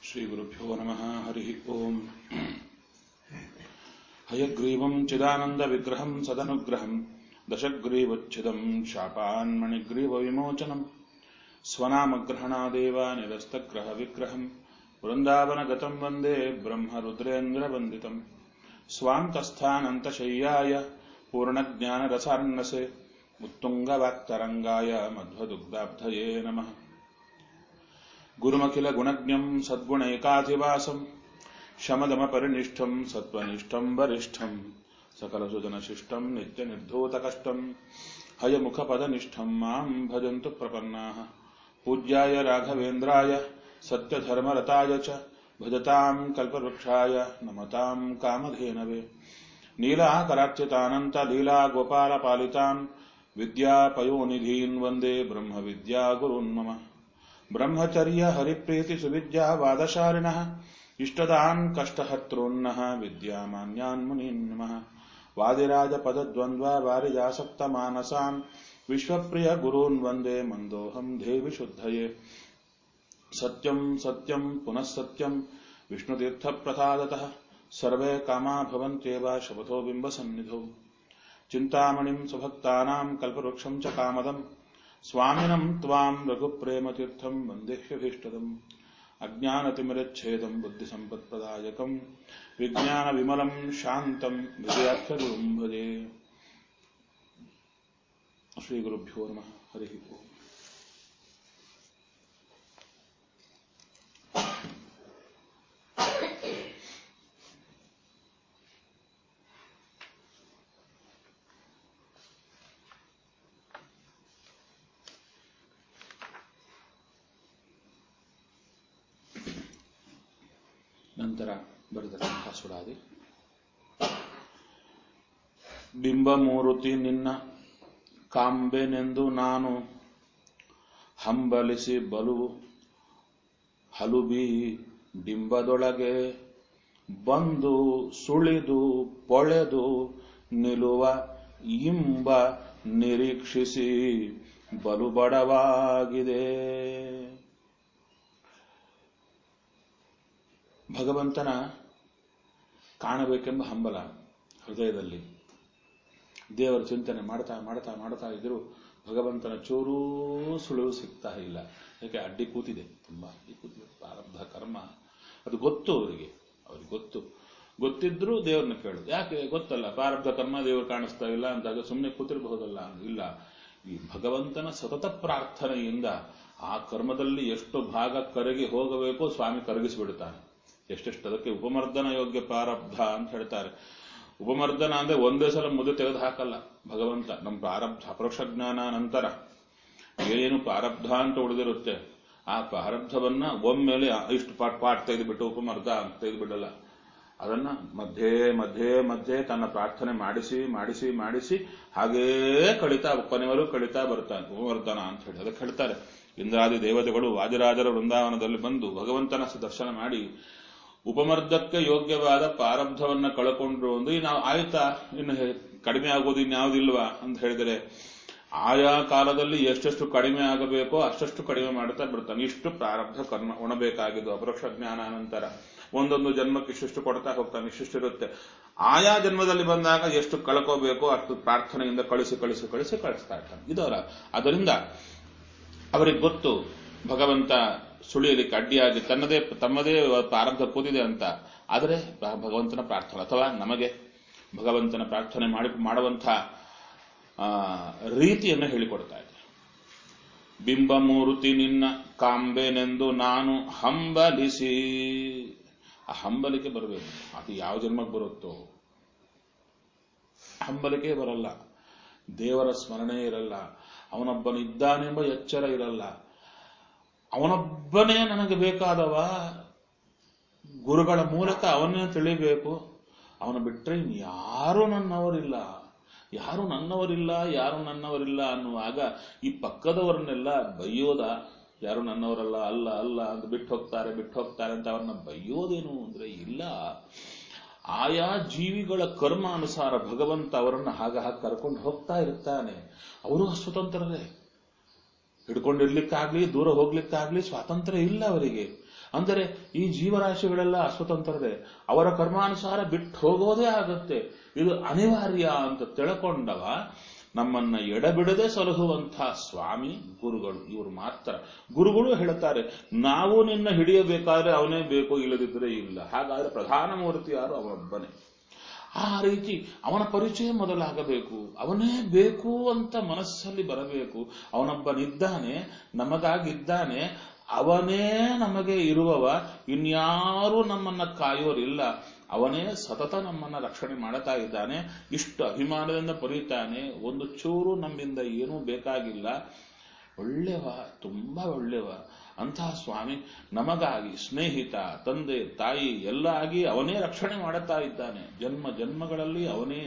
श्रीगुरुभ्यो नमः हरिः ओम् हयग्रीवम् चिदानन्दविग्रहम् सदनुग्रहम् दशग्रीवच्छिदम् शापान्मणिग्रीवविमोचनम् स्वनामग्रहणादेव निरस्तग्रहविग्रहम् वृन्दावनगतम् वन्दे ब्रह्मरुद्रेन्द्रवन्दितम् स्वान्तस्थानन्तशय्याय पूर्णज्ञानरसार्णसे उत्तुङ्गवाक्तरङ्गाय मध्वदुग्धाब्धये नमः गुरुमखिलगुणज्ञम् सद्गुणैकाधिवासम् शमदमपरिनिष्ठम् सत्त्वनिष्ठम् वरिष्ठम् सकलसुजनशिष्टम् नित्यनिर्धूतकष्टम् हयमुखपदनिष्ठम् माम् भजन्तु प्रपन्नाः पूज्याय राघवेन्द्राय सत्यधर्मरताय च भजताम् कल्पवृक्षाय नमताम् कामधेनवे नीलाकरार्चितानन्तलीलागोपालपालितान् विद्यापयोनिधीन् वन्दे ब्रह्मविद्यागुरून् मम ब्रह्मचर्य हरिप्रीतिसुविद्यावादशालिनः इष्टदान् कष्टहर्तॄन्नः विद्यामान्यान् मुनीन् नमः वादिराजपदद्वन्द्वा वारिजासक्तमानसान् विश्वप्रियगुरून् वन्दे मन्दोऽहम् देवि शुद्धये सत्यम् सत्यम् पुनः सत्यम् विष्णुतीर्थप्रसादतः सर्वे कामा भवन्त्येव शपथो बिम्बसन्निधौ चिन्तामणिम् सुभक्तानाम् कल्पवृक्षम् च कामदम् स्वामिनम् त्वाम् रघुप्रेमतीर्थम् वन्देह्यभीष्टदम् अज्ञानतिमिरच्छेदम् बुद्धिसम्पत्प्रदायकम् विज्ञानविमलम् शान्तम् विजयाख्यगुरुम् भजे श्रीगुरुभ्यो नमः हरिः ओम् ನಂತರ ಬರೆದಂತಹ ಸುಡಾದಿ ಬಿಂಬಮೂರುತಿ ನಿನ್ನ ಕಾಂಬೆನೆಂದು ನಾನು ಹಂಬಲಿಸಿ ಬಲು ಹಲುಬಿ ಡಿಂಬದೊಳಗೆ ಬಂದು ಸುಳಿದು ಪೊಳೆದು ನಿಲುವ ಇಂಬ ನಿರೀಕ್ಷಿಸಿ ಬಲು ಬಡವಾಗಿದೆ ಭಗವಂತನ ಕಾಣಬೇಕೆಂಬ ಹಂಬಲ ಹೃದಯದಲ್ಲಿ ದೇವರ ಚಿಂತನೆ ಮಾಡ್ತಾ ಮಾಡ್ತಾ ಮಾಡ್ತಾ ಇದ್ರು ಭಗವಂತನ ಚೂರೂ ಸುಳಿವು ಸಿಗ್ತಾ ಇಲ್ಲ ಯಾಕೆ ಅಡ್ಡಿ ಕೂತಿದೆ ತುಂಬಾ ಅಡ್ಡಿ ಕೂತಿದೆ ಪ್ರಾರಬ್ಧ ಕರ್ಮ ಅದು ಗೊತ್ತು ಅವರಿಗೆ ಅವ್ರಿಗೆ ಗೊತ್ತು ಗೊತ್ತಿದ್ರೂ ದೇವ್ರನ್ನ ಕೇಳುದು ಯಾಕೆ ಗೊತ್ತಲ್ಲ ಪ್ರಾರಬ್ಧ ಕರ್ಮ ದೇವರು ಕಾಣಿಸ್ತಾ ಇಲ್ಲ ಅಂದಾಗ ಸುಮ್ಮನೆ ಕೂತಿರಬಹುದಲ್ಲ ಇಲ್ಲ ಈ ಭಗವಂತನ ಸತತ ಪ್ರಾರ್ಥನೆಯಿಂದ ಆ ಕರ್ಮದಲ್ಲಿ ಎಷ್ಟು ಭಾಗ ಕರಗಿ ಹೋಗಬೇಕು ಸ್ವಾಮಿ ಕರಗಿಸಿಬಿಡುತ್ತಾನೆ ಎಷ್ಟೆಷ್ಟು ಅದಕ್ಕೆ ಉಪಮರ್ದನ ಯೋಗ್ಯ ಪ್ರಾರಬ್ಧ ಅಂತ ಹೇಳ್ತಾರೆ ಉಪಮರ್ದನ ಅಂದ್ರೆ ಒಂದೇ ಸಲ ಮುದ್ದೆ ತೆಗೆದು ಹಾಕಲ್ಲ ಭಗವಂತ ನಮ್ಮ ಪ್ರಾರಬ್ಧ ಅಪರೋಕ್ಷ ಜ್ಞಾನ ನಂತರ ಏನು ಪ್ರಾರಬ್ಧ ಅಂತ ಉಳಿದಿರುತ್ತೆ ಆ ಪ್ರಾರಬ್ಧವನ್ನ ಒಮ್ಮೆಲೆ ಇಷ್ಟು ಪಾಟ್ ಪಾಟ್ ತೆಗೆದುಬಿಟ್ಟು ಉಪಮರ್ದ ಅಂತ ತೆಗೆದುಬಿಡಲ್ಲ ಅದನ್ನ ಮಧ್ಯೆ ಮಧ್ಯೆ ಮಧ್ಯೆ ತನ್ನ ಪ್ರಾರ್ಥನೆ ಮಾಡಿಸಿ ಮಾಡಿಸಿ ಮಾಡಿಸಿ ಹಾಗೇ ಕಳಿತಾ ಕೊನೆವರೆಗೂ ಕಳಿತಾ ಬರ್ತಾನೆ ಉಪಮರ್ದನ ಅಂತ ಹೇಳಿ ಅದಕ್ಕೆ ಹೇಳ್ತಾರೆ ಇಂದ್ರಾದಿ ದೇವತೆಗಳು ವಾಜರಾಜರ ವೃಂದಾವನದಲ್ಲಿ ಬಂದು ಭಗವಂತನ ದರ್ಶನ ಮಾಡಿ ಉಪಮರ್ದಕ್ಕೆ ಯೋಗ್ಯವಾದ ಪ್ರಾರಬ್ಧವನ್ನ ಕಳ್ಕೊಂಡ್ರು ಅಂದ್ರೆ ನಾವು ಆಯ್ತಾ ಇನ್ನು ಕಡಿಮೆ ಆಗೋದು ಇನ್ಯಾವುದಿಲ್ವಾ ಅಂತ ಹೇಳಿದರೆ ಆಯಾ ಕಾಲದಲ್ಲಿ ಎಷ್ಟೆಷ್ಟು ಕಡಿಮೆ ಆಗಬೇಕೋ ಅಷ್ಟಷ್ಟು ಕಡಿಮೆ ಮಾಡುತ್ತಾ ಬಿಡ್ತಾನೆ ಇಷ್ಟು ಪ್ರಾರಬ್ಧ ಕರ್ಮ ಉಣಬೇಕಾಗಿದ್ದು ಅಪರೋಕ್ಷ ಜ್ಞಾನ ನಂತರ ಒಂದೊಂದು ಜನ್ಮಕ್ಕೆ ಇಷ್ಟಿಷ್ಟು ಕೊಡ್ತಾ ಹೋಗ್ತಾನೆ ಇಷ್ಟಿಷ್ಟಿರುತ್ತೆ ಆಯಾ ಜನ್ಮದಲ್ಲಿ ಬಂದಾಗ ಎಷ್ಟು ಕಳ್ಕೋಬೇಕೋ ಅಷ್ಟು ಪ್ರಾರ್ಥನೆಯಿಂದ ಕಳಿಸಿ ಕಳಿಸಿ ಕಳಿಸಿ ಕಳಿಸ್ತಾ ಇರ್ತಾನೆ ಇದರ ಅದರಿಂದ ಅವರಿಗೆ ಗೊತ್ತು ಭಗವಂತ ಸುಳಿಯಲಿಕ್ಕೆ ಅಡ್ಡಿಯಾಗಿ ತನ್ನದೇ ತಮ್ಮದೇ ಪ್ರಾರಬ್ಧ ಕೂತಿದೆ ಅಂತ ಆದರೆ ಭಗವಂತನ ಪ್ರಾರ್ಥನೆ ಅಥವಾ ನಮಗೆ ಭಗವಂತನ ಪ್ರಾರ್ಥನೆ ಮಾಡಿ ಮಾಡುವಂಥ ರೀತಿಯನ್ನು ಹೇಳಿಕೊಡ್ತಾ ಇದೆ ಬಿಂಬಮೂರ್ತಿ ನಿನ್ನ ಕಾಂಬೆನೆಂದು ನಾನು ಹಂಬಲಿಸಿ ಆ ಹಂಬಲಿಕೆ ಬರಬೇಕು ಅದು ಯಾವ ಜನ್ಮಕ್ಕೆ ಬರುತ್ತೋ ಹಂಬಲಿಕೆ ಬರಲ್ಲ ದೇವರ ಸ್ಮರಣೆ ಇರಲ್ಲ ಅವನೊಬ್ಬನಿದ್ದಾನೆಂಬ ಎಚ್ಚರ ಇರಲ್ಲ ಅವನೊಬ್ಬನೇ ನನಗೆ ಬೇಕಾದವ ಗುರುಗಳ ಮೂಲಕ ಅವನ್ನೇ ತಿಳಿಬೇಕು ಅವನು ಬಿಟ್ಟರೆ ಯಾರು ನನ್ನವರಿಲ್ಲ ಯಾರು ನನ್ನವರಿಲ್ಲ ಯಾರು ನನ್ನವರಿಲ್ಲ ಅನ್ನುವಾಗ ಈ ಪಕ್ಕದವರನ್ನೆಲ್ಲ ಬೈಯೋದ ಯಾರು ನನ್ನವರಲ್ಲ ಅಲ್ಲ ಅಲ್ಲ ಅಂತ ಬಿಟ್ಟು ಹೋಗ್ತಾರೆ ಬಿಟ್ಟು ಹೋಗ್ತಾರೆ ಅಂತ ಅವ್ರನ್ನ ಬೈಯೋದೇನು ಅಂದ್ರೆ ಇಲ್ಲ ಆಯಾ ಜೀವಿಗಳ ಕರ್ಮ ಅನುಸಾರ ಭಗವಂತ ಅವರನ್ನು ಹಾಗ ಹಾಗೆ ಕರ್ಕೊಂಡು ಹೋಗ್ತಾ ಇರ್ತಾನೆ ಅವರು ಸ್ವತಂತ್ರರೇ ಹಿಡ್ಕೊಂಡಿರ್ಲಿಕ್ಕಾಗ್ಲಿ ದೂರ ಹೋಗ್ಲಿಕ್ಕಾಗ್ಲಿ ಸ್ವಾತಂತ್ರ್ಯ ಇಲ್ಲ ಅವರಿಗೆ ಅಂದರೆ ಈ ಜೀವರಾಶಿಗಳೆಲ್ಲ ಅಸ್ವತಂತ್ರರೇ ಅವರ ಕರ್ಮಾನುಸಾರ ಬಿಟ್ಟು ಹೋಗೋದೇ ಆಗುತ್ತೆ ಇದು ಅನಿವಾರ್ಯ ಅಂತ ತಿಳ್ಕೊಂಡವ ನಮ್ಮನ್ನ ಎಡಬಿಡದೆ ಸಲಹುವಂತಹ ಸ್ವಾಮಿ ಗುರುಗಳು ಇವರು ಮಾತ್ರ ಗುರುಗಳು ಹೇಳುತ್ತಾರೆ ನಾವು ನಿನ್ನ ಹಿಡಿಯಬೇಕಾದ್ರೆ ಅವನೇ ಬೇಕು ಇಲ್ಲದಿದ್ದರೆ ಇಲ್ಲ ಹಾಗಾದ್ರೆ ಪ್ರಧಾನ ಮೂರ್ತಿ ಯಾರು ಅವನೊಬ್ಬನೇ ಆ ರೀತಿ ಅವನ ಪರಿಚಯ ಮೊದಲಾಗಬೇಕು ಅವನೇ ಬೇಕು ಅಂತ ಮನಸ್ಸಲ್ಲಿ ಬರಬೇಕು ಅವನೊಬ್ಬನಿದ್ದಾನೆ ನಮಗಾಗಿದ್ದಾನೆ ಅವನೇ ನಮಗೆ ಇರುವವ ಇನ್ಯಾರೂ ನಮ್ಮನ್ನ ಕಾಯೋರಿಲ್ಲ ಅವನೇ ಸತತ ನಮ್ಮನ್ನ ರಕ್ಷಣೆ ಮಾಡುತ್ತಾ ಇದ್ದಾನೆ ಇಷ್ಟು ಅಭಿಮಾನದಿಂದ ಪರೀತಾನೆ ಒಂದು ಚೂರು ನಮ್ಮಿಂದ ಏನೂ ಬೇಕಾಗಿಲ್ಲ ಒಳ್ಳೆವ ತುಂಬಾ ಒಳ್ಳೆವ ಅಂತಹ ಸ್ವಾಮಿ ನಮಗಾಗಿ ಸ್ನೇಹಿತ ತಂದೆ ತಾಯಿ ಎಲ್ಲ ಆಗಿ ಅವನೇ ರಕ್ಷಣೆ ಮಾಡುತ್ತಾ ಇದ್ದಾನೆ ಜನ್ಮ ಜನ್ಮಗಳಲ್ಲಿ ಅವನೇ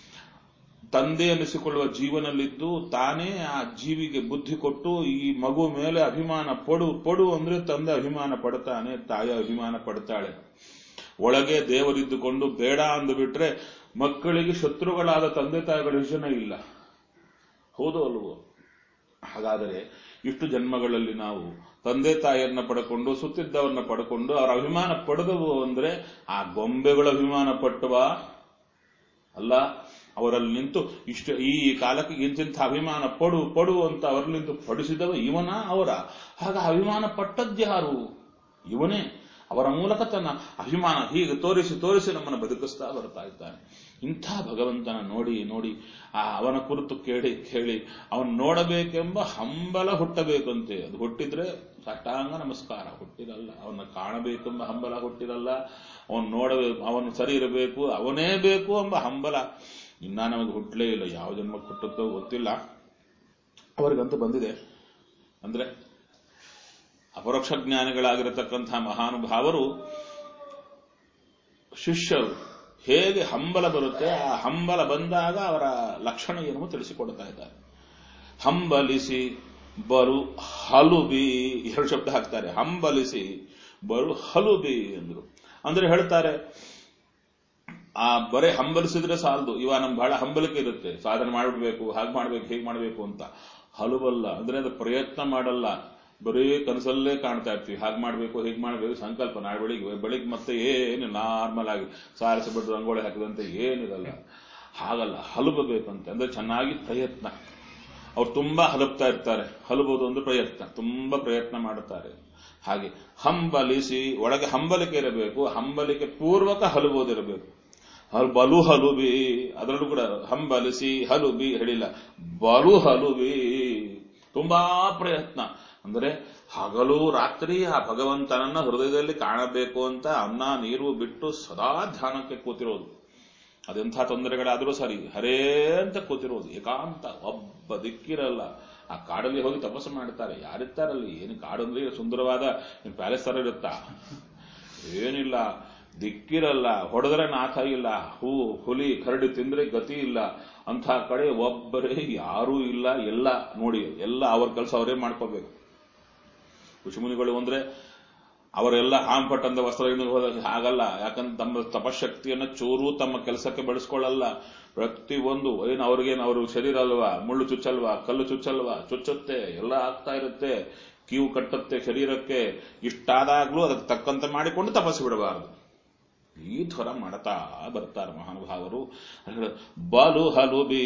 ತಂದೆ ಎನಿಸಿಕೊಳ್ಳುವ ಜೀವನಲ್ಲಿದ್ದು ತಾನೇ ಆ ಜೀವಿಗೆ ಬುದ್ಧಿ ಕೊಟ್ಟು ಈ ಮಗು ಮೇಲೆ ಅಭಿಮಾನ ಪಡು ಪಡು ಅಂದ್ರೆ ತಂದೆ ಅಭಿಮಾನ ಪಡ್ತಾನೆ ತಾಯಿ ಅಭಿಮಾನ ಪಡ್ತಾಳೆ ಒಳಗೆ ದೇವರಿದ್ದುಕೊಂಡು ಬೇಡ ಅಂದುಬಿಟ್ರೆ ಮಕ್ಕಳಿಗೆ ಶತ್ರುಗಳಾದ ತಂದೆ ತಾಯಿಗಳ ವಿಷಯನೇ ಇಲ್ಲ ಹೌದು ಅಲ್ವೋ ಹಾಗಾದರೆ ಇಷ್ಟು ಜನ್ಮಗಳಲ್ಲಿ ನಾವು ತಂದೆ ತಾಯಿಯನ್ನ ಪಡ್ಕೊಂಡು ಸುತ್ತಿದ್ದವನ್ನ ಪಡ್ಕೊಂಡು ಅವರ ಅಭಿಮಾನ ಪಡೆದವು ಅಂದ್ರೆ ಆ ಗೊಂಬೆಗಳ ಅಭಿಮಾನ ಪಟ್ಟವ ಅಲ್ಲ ಅವರಲ್ಲಿ ನಿಂತು ಇಷ್ಟು ಈ ಕಾಲಕ್ಕೆ ಇಂತಿಂಥ ಅಭಿಮಾನ ಪಡು ಪಡು ಅಂತ ಅವರಲ್ಲಿ ನಿಂತು ಪಡಿಸಿದವ ಇವನ ಅವರ ಹಾಗ ಅಭಿಮಾನ ಪಟ್ಟದ್ಯಾರು ಇವನೇ ಅವರ ಮೂಲಕ ತನ್ನ ಅಭಿಮಾನ ಹೀಗೆ ತೋರಿಸಿ ತೋರಿಸಿ ನಮ್ಮನ್ನು ಬದುಕಿಸ್ತಾ ಬರ್ತಾ ಇದ್ದಾನೆ ಇಂಥ ಭಗವಂತನ ನೋಡಿ ನೋಡಿ ಆ ಅವನ ಕುರಿತು ಕೇಳಿ ಕೇಳಿ ಅವನು ನೋಡಬೇಕೆಂಬ ಹಂಬಲ ಹುಟ್ಟಬೇಕಂತೆ ಅದು ಹುಟ್ಟಿದ್ರೆ ಸಾಷ್ಟಾಂಗ ನಮಸ್ಕಾರ ಹುಟ್ಟಿರಲ್ಲ ಅವನ್ನ ಕಾಣಬೇಕೆಂಬ ಹಂಬಲ ಹುಟ್ಟಿರಲ್ಲ ಅವನು ನೋಡಬೇಕು ಅವನು ಸರಿ ಇರಬೇಕು ಅವನೇ ಬೇಕು ಎಂಬ ಹಂಬಲ ಇನ್ನ ನಮಗೆ ಹುಟ್ಟಲೇ ಇಲ್ಲ ಯಾವ ಜನ್ಮಕ್ಕೆ ಹುಟ್ಟುತ್ತೋ ಗೊತ್ತಿಲ್ಲ ಅವರಿಗಂತೂ ಬಂದಿದೆ ಅಂದ್ರೆ ಅಪರೋಕ್ಷ ಜ್ಞಾನಿಗಳಾಗಿರತಕ್ಕಂತಹ ಮಹಾನುಭಾವರು ಶಿಷ್ಯರು ಹೇಗೆ ಹಂಬಲ ಬರುತ್ತೆ ಆ ಹಂಬಲ ಬಂದಾಗ ಅವರ ಲಕ್ಷಣ ಏನು ತಿಳಿಸಿಕೊಡ್ತಾ ಇದ್ದಾರೆ ಹಂಬಲಿಸಿ ಬರು ಹಲುಬಿ ಎರಡು ಶಬ್ದ ಹಾಕ್ತಾರೆ ಹಂಬಲಿಸಿ ಬರು ಹಲುಬಿ ಅಂದ್ರು ಅಂದ್ರೆ ಹೇಳ್ತಾರೆ ಆ ಬರೇ ಹಂಬಲಿಸಿದ್ರೆ ಸಾಲದು ಇವ ನಮ್ಗೆ ಬಹಳ ಹಂಬಲಿಕೆ ಇರುತ್ತೆ ಸಾಧನೆ ಮಾಡ್ಬಿಡ್ಬೇಕು ಹಾಗೆ ಮಾಡ್ಬೇಕು ಹೇಗೆ ಮಾಡ್ಬೇಕು ಅಂತ ಹಲುಬಲ್ಲ ಅಂದ್ರೆ ಅದು ಪ್ರಯತ್ನ ಮಾಡಲ್ಲ ಬರೀ ಕನಸಲ್ಲೇ ಕಾಣ್ತಾ ಇರ್ತೀವಿ ಹಾಗೆ ಮಾಡ್ಬೇಕು ಹೇಗೆ ಮಾಡ್ಬೇಕು ಸಂಕಲ್ಪ ನಾಳೆ ಬೆಳಿಗ್ಗೆ ಬೆಳಿಗ್ಗೆ ಮತ್ತೆ ಏನು ನಾರ್ಮಲ್ ಆಗಿ ಸಾರಿಸಿಬಿಟ್ಟು ರಂಗೋಳಿ ಹಾಕಿದಂತೆ ಏನಿರಲ್ಲ ಹಾಗಲ್ಲ ಹಲುಬಬೇಕಂತೆ ಅಂದ್ರೆ ಚೆನ್ನಾಗಿ ಪ್ರಯತ್ನ ಅವ್ರು ತುಂಬಾ ಹಲುಬ್ತಾ ಇರ್ತಾರೆ ಹಲುಬೋದು ಒಂದು ಪ್ರಯತ್ನ ತುಂಬಾ ಪ್ರಯತ್ನ ಮಾಡುತ್ತಾರೆ ಹಾಗೆ ಹಂಬಲಿಸಿ ಒಳಗೆ ಹಂಬಲಿಕೆ ಇರಬೇಕು ಹಂಬಲಿಕೆ ಪೂರ್ವಕ ಹಲುಬೋದಿರಬೇಕು ಬಲು ಹಲುಬಿ ಅದರಲ್ಲೂ ಕೂಡ ಹಂಬಲಿಸಿ ಹಲುಬಿ ಹೇಳಿಲ್ಲ ಬಲು ಹಲುಬಿ ತುಂಬಾ ಪ್ರಯತ್ನ ಅಂದರೆ ಹಗಲು ರಾತ್ರಿ ಆ ಭಗವಂತನನ್ನ ಹೃದಯದಲ್ಲಿ ಕಾಣಬೇಕು ಅಂತ ಅನ್ನ ನೀರು ಬಿಟ್ಟು ಸದಾ ಧ್ಯಾನಕ್ಕೆ ಕೂತಿರೋದು ಅದೆಂಥ ತೊಂದರೆಗಳಾದರೂ ಸರಿ ಹರೇ ಅಂತ ಕೂತಿರೋದು ಏಕಾಂತ ಒಬ್ಬ ದಿಕ್ಕಿರಲ್ಲ ಆ ಕಾಡಲ್ಲಿ ಹೋಗಿ ತಪಸ್ಸು ಮಾಡ್ತಾರೆ ಯಾರಿರ್ತಾರಲ್ಲಿ ಏನು ಕಾಡಂದ್ರೆ ಸುಂದರವಾದ ಪ್ಯಾಲೇಸ್ ತರ ಇರುತ್ತಾ ಏನಿಲ್ಲ ದಿಕ್ಕಿರಲ್ಲ ಹೊಡೆದ್ರೆ ನಾಥ ಇಲ್ಲ ಹೂ ಹುಲಿ ಕರಡಿ ತಿಂದ್ರೆ ಗತಿ ಇಲ್ಲ ಅಂಥ ಕಡೆ ಒಬ್ಬರೇ ಯಾರೂ ಇಲ್ಲ ಎಲ್ಲ ನೋಡಿ ಎಲ್ಲ ಅವ್ರ ಕೆಲಸ ಅವರೇ ಮಾಡ್ಕೋಬೇಕು ಋಷಿಮುನಿಗಳು ಅಂದ್ರೆ ಅವರೆಲ್ಲ ಹಾಂಪಟ್ಟಂದ ವಸ್ತ್ರದಿಂದ ಹೋದಾಗ ಹಾಗಲ್ಲ ಯಾಕಂದ್ರೆ ತಮ್ಮ ತಪಶಕ್ತಿಯನ್ನ ಚೂರು ತಮ್ಮ ಕೆಲಸಕ್ಕೆ ಬಳಸ್ಕೊಳ್ಳಲ್ಲ ಪ್ರತಿ ಒಂದು ಏನು ಅವ್ರಿಗೇನು ಅವ್ರ ಶರೀರ ಅಲ್ವಾ ಮುಳ್ಳು ಚುಚ್ಚಲ್ವಾ ಕಲ್ಲು ಚುಚ್ಚಲ್ವಾ ಚುಚ್ಚುತ್ತೆ ಎಲ್ಲ ಆಗ್ತಾ ಇರುತ್ತೆ ಕಿವು ಕಟ್ಟುತ್ತೆ ಶರೀರಕ್ಕೆ ಇಷ್ಟಾದಾಗ್ಲೂ ಅದಕ್ಕೆ ತಕ್ಕಂತೆ ಮಾಡಿಕೊಂಡು ತಪಸ್ಸು ಬಿಡಬಾರದು ಈ ಥರ ಮಾಡ್ತಾ ಬರ್ತಾರೆ ಮಹಾನುಭಾವರು ಬಲು ಹಲುಬಿ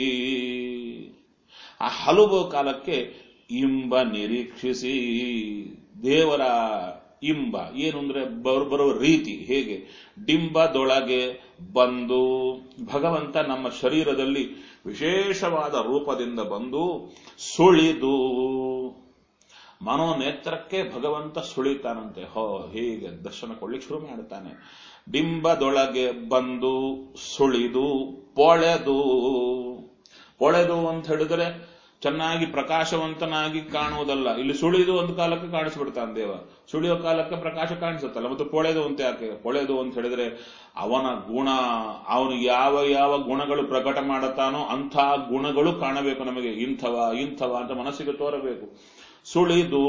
ಆ ಹಲುಬು ಕಾಲಕ್ಕೆ ಇಂಬ ನಿರೀಕ್ಷಿಸಿ ದೇವರ ಇಂಬ ಏನು ಅಂದ್ರೆ ಬರುವ ರೀತಿ ಹೇಗೆ ಡಿಂಬದೊಳಗೆ ಬಂದು ಭಗವಂತ ನಮ್ಮ ಶರೀರದಲ್ಲಿ ವಿಶೇಷವಾದ ರೂಪದಿಂದ ಬಂದು ಸುಳಿದು ಮನೋನೇತ್ರಕ್ಕೆ ಭಗವಂತ ಸುಳಿತಾನಂತೆ ಹೋ ಹೀಗೆ ದರ್ಶನ ಕೊಡ್ಲಿಕ್ಕೆ ಶುರು ಮಾಡುತ್ತಾನೆ ಡಿಂಬದೊಳಗೆ ಬಂದು ಸುಳಿದು ಪೊಳೆದು ಪೊಳೆದು ಅಂತ ಹೇಳಿದ್ರೆ ಚೆನ್ನಾಗಿ ಪ್ರಕಾಶವಂತನಾಗಿ ಕಾಣುವುದಲ್ಲ ಇಲ್ಲಿ ಸುಳಿದು ಒಂದು ಕಾಲಕ್ಕೆ ಕಾಣಿಸ್ಬಿಡ್ತಾನೆ ದೇವ ಸುಳಿಯೋ ಕಾಲಕ್ಕೆ ಪ್ರಕಾಶ ಕಾಣಿಸುತ್ತಲ್ಲ ಮತ್ತು ಪೊಳೆದು ಅಂತ ಯಾಕೆ ಪೊಳೆದು ಅಂತ ಹೇಳಿದ್ರೆ ಅವನ ಗುಣ ಅವನು ಯಾವ ಯಾವ ಗುಣಗಳು ಪ್ರಕಟ ಮಾಡುತ್ತಾನೋ ಅಂಥ ಗುಣಗಳು ಕಾಣಬೇಕು ನಮಗೆ ಇಂಥವ ಇಂಥವ ಅಂತ ಮನಸ್ಸಿಗೆ ತೋರಬೇಕು ಸುಳಿದು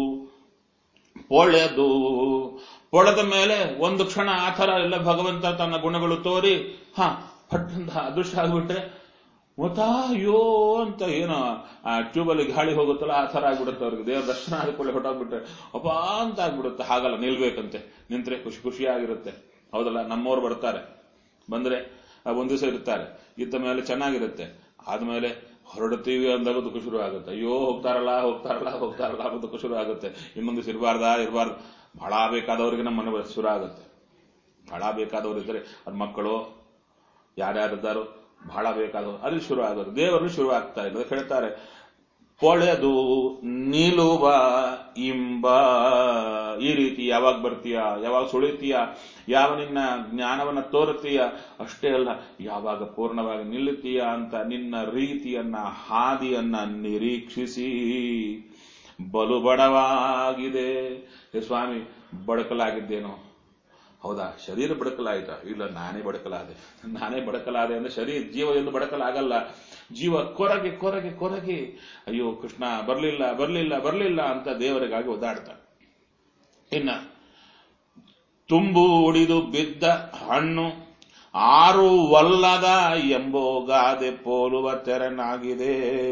ಪೊಳೆದು ಪೊಳೆದ ಮೇಲೆ ಒಂದು ಕ್ಷಣ ಆ ಥರ ಎಲ್ಲ ಭಗವಂತ ತನ್ನ ಗುಣಗಳು ತೋರಿ ಹ ಪಟ್ಟಂತ ಅದೃಷ್ಟ ಆಗ್ಬಿಟ್ರೆ ಮತ್ತ ಅಯ್ಯೋ ಅಂತ ಏನೋ ಆ ಟ್ಯೂಬಲ್ಲಿ ಗಾಳಿ ಹೋಗುತ್ತಲ್ಲ ಆ ಥರ ಆಗ್ಬಿಡುತ್ತೆ ಅವ್ರಿಗೆ ದೇವ್ರ ದರ್ಶನ ಆದ ಕೂಡಲೇ ಹೊಟ್ಟೋಗ್ಬಿಟ್ರೆ ಅಪ್ಪ ಅಂತ ಆಗ್ಬಿಡುತ್ತೆ ಹಾಗಲ್ಲ ನಿಲ್ಬೇಕಂತೆ ನಿಂತ್ರೆ ಖುಷಿ ಖುಷಿಯಾಗಿರುತ್ತೆ ಹೌದಲ್ಲ ನಮ್ಮವ್ರು ಬರ್ತಾರೆ ಬಂದ್ರೆ ಆ ಒಂದ್ ದಿವಸ ಇರ್ತಾರೆ ಇದ್ದ ಮೇಲೆ ಚೆನ್ನಾಗಿರುತ್ತೆ ಆದ್ಮೇಲೆ ಹೊರಡ್ತೀವಿ ಅಂದಾಗ ದುಃಖ ಶುರು ಆಗುತ್ತೆ ಅಯ್ಯೋ ಹೋಗ್ತಾರಲ್ಲ ಹೋಗ್ತಾರಲ್ಲ ಹೋಗ್ತಾರಲ್ಲ ಅನ್ನೋ ದುಃಖ ಶುರು ಆಗುತ್ತೆ ಇನ್ನೊಂದು ದಿವಸ ಇರಬಾರ್ದಾ ಇರಬಾರ್ದು ಬಹಳ ಬೇಕಾದವರಿಗೆ ನಮ್ಮ ಮನೆ ಶುರು ಆಗುತ್ತೆ ಬಹಳ ಬೇಕಾದವರು ಇದ್ದಾರೆ ಅದು ಮಕ್ಕಳು ಯಾರ್ಯಾರಿದ್ದಾರೋ ಬಹಳ ಬೇಕಾದವರು ಅಲ್ಲಿ ಶುರು ಆಗೋದು ದೇವರು ಶುರು ಆಗ್ತಾ ಇಲ್ಲ ಅದಕ್ಕೆ ಹೇಳ್ತಾರೆ ಪೊಳೆದು ನಿಲುವ ಇಂಬ ಈ ರೀತಿ ಯಾವಾಗ ಬರ್ತೀಯ ಯಾವಾಗ ಸುಳಿತೀಯ ಯಾವ ನಿನ್ನ ಜ್ಞಾನವನ್ನ ತೋರುತ್ತೀಯ ಅಷ್ಟೇ ಅಲ್ಲ ಯಾವಾಗ ಪೂರ್ಣವಾಗಿ ನಿಲ್ಲುತ್ತೀಯ ಅಂತ ನಿನ್ನ ರೀತಿಯನ್ನ ಹಾದಿಯನ್ನ ನಿರೀಕ್ಷಿಸಿ ಬಲು ಬಡವಾಗಿದೆ ಹೇ ಸ್ವಾಮಿ ಬಡಕಲಾಗಿದ್ದೇನೋ ಹೌದಾ ಶರೀರ ಬಡಕಲಾಯ್ತಾ ಇಲ್ಲ ನಾನೇ ಬಡಕಲಾದೆ ನಾನೇ ಬಡಕಲಾದೆ ಅಂದ್ರೆ ಶರೀರ ಜೀವ ಎಂದು ಬಡಕಲಾಗಲ್ಲ ಜೀವ ಕೊರಗೆ ಕೊರಗೆ ಕೊರಗೆ ಅಯ್ಯೋ ಕೃಷ್ಣ ಬರ್ಲಿಲ್ಲ ಬರ್ಲಿಲ್ಲ ಬರ್ಲಿಲ್ಲ ಅಂತ ದೇವರಿಗಾಗಿ ಒದ್ದಾಡ್ತಾನೆ ಇನ್ನ ತುಂಬು ಉಡಿದು ಬಿದ್ದ ಹಣ್ಣು ಆರು ವಲ್ಲದ ಎಂಬೋ ಗಾದೆ ಪೋಲುವ ತೆರನಾಗಿದೆ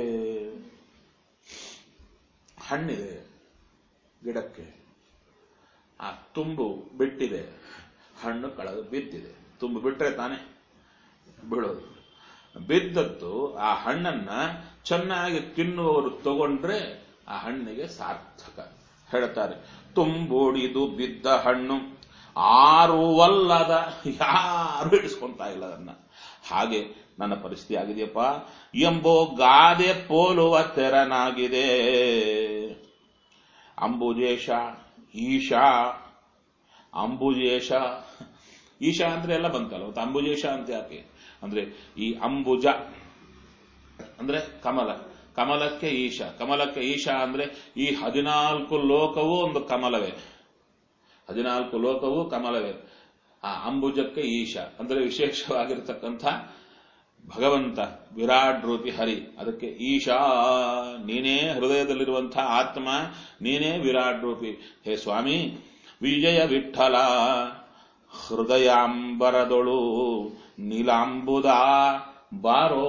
ಹಣ್ಣಿದೆ ಗಿಡಕ್ಕೆ ಆ ತುಂಬು ಬಿಟ್ಟಿದೆ ಹಣ್ಣು ಕಳೆದು ಬಿದ್ದಿದೆ ತುಂಬು ಬಿಟ್ರೆ ತಾನೆ ಬೀಳೋದು ಬಿದ್ದದ್ದು ಆ ಹಣ್ಣನ್ನ ಚೆನ್ನಾಗಿ ತಿನ್ನುವವರು ತಗೊಂಡ್ರೆ ಆ ಹಣ್ಣಿಗೆ ಸಾರ್ಥಕ ಹೇಳ್ತಾರೆ ತುಂಬುಡಿದು ಬಿದ್ದ ಹಣ್ಣು ಆರುವಲ್ಲದ ಯಾರು ಹಿಡಿಸ್ಕೊಂತಾ ಇಲ್ಲ ಅದನ್ನ ಹಾಗೆ ನನ್ನ ಪರಿಸ್ಥಿತಿ ಆಗಿದೆಯಪ್ಪ ಎಂಬೋ ಗಾದೆ ಪೋಲುವ ತೆರನಾಗಿದೆ ಅಂಬುಜೇಶ ಈಶಾ ಅಂಬುಜೇಶ ಈಶಾ ಅಂದ್ರೆ ಎಲ್ಲ ಬಂತಲ್ಲ ಮತ್ತೆ ಅಂಬುಜೇಶ ಅಂತ ಯಾಕೆ ಅಂದ್ರೆ ಈ ಅಂಬುಜ ಅಂದ್ರೆ ಕಮಲ ಕಮಲಕ್ಕೆ ಈಶ ಕಮಲಕ್ಕೆ ಈಶಾ ಅಂದ್ರೆ ಈ ಹದಿನಾಲ್ಕು ಲೋಕವೂ ಒಂದು ಕಮಲವೇ ಹದಿನಾಲ್ಕು ಲೋಕವೂ ಕಮಲವೇ ಆ ಅಂಬುಜಕ್ಕೆ ಈಶ ಅಂದ್ರೆ ವಿಶೇಷವಾಗಿರ್ತಕ್ಕಂಥ ಭಗವಂತ ವಿರಾಟ್ ರೂಪಿ ಹರಿ ಅದಕ್ಕೆ ಈಶಾ ನೀನೇ ಹೃದಯದಲ್ಲಿರುವಂತಹ ಆತ್ಮ ನೀನೇ ವಿರಾಟ್ ರೂಪಿ ಹೇ ಸ್ವಾಮಿ ವಿಜಯ ವಿಠಲ ಹೃದಯಾಂಬರದೊಳು ನೀಲಾಂಬುದ ಬಾರೋ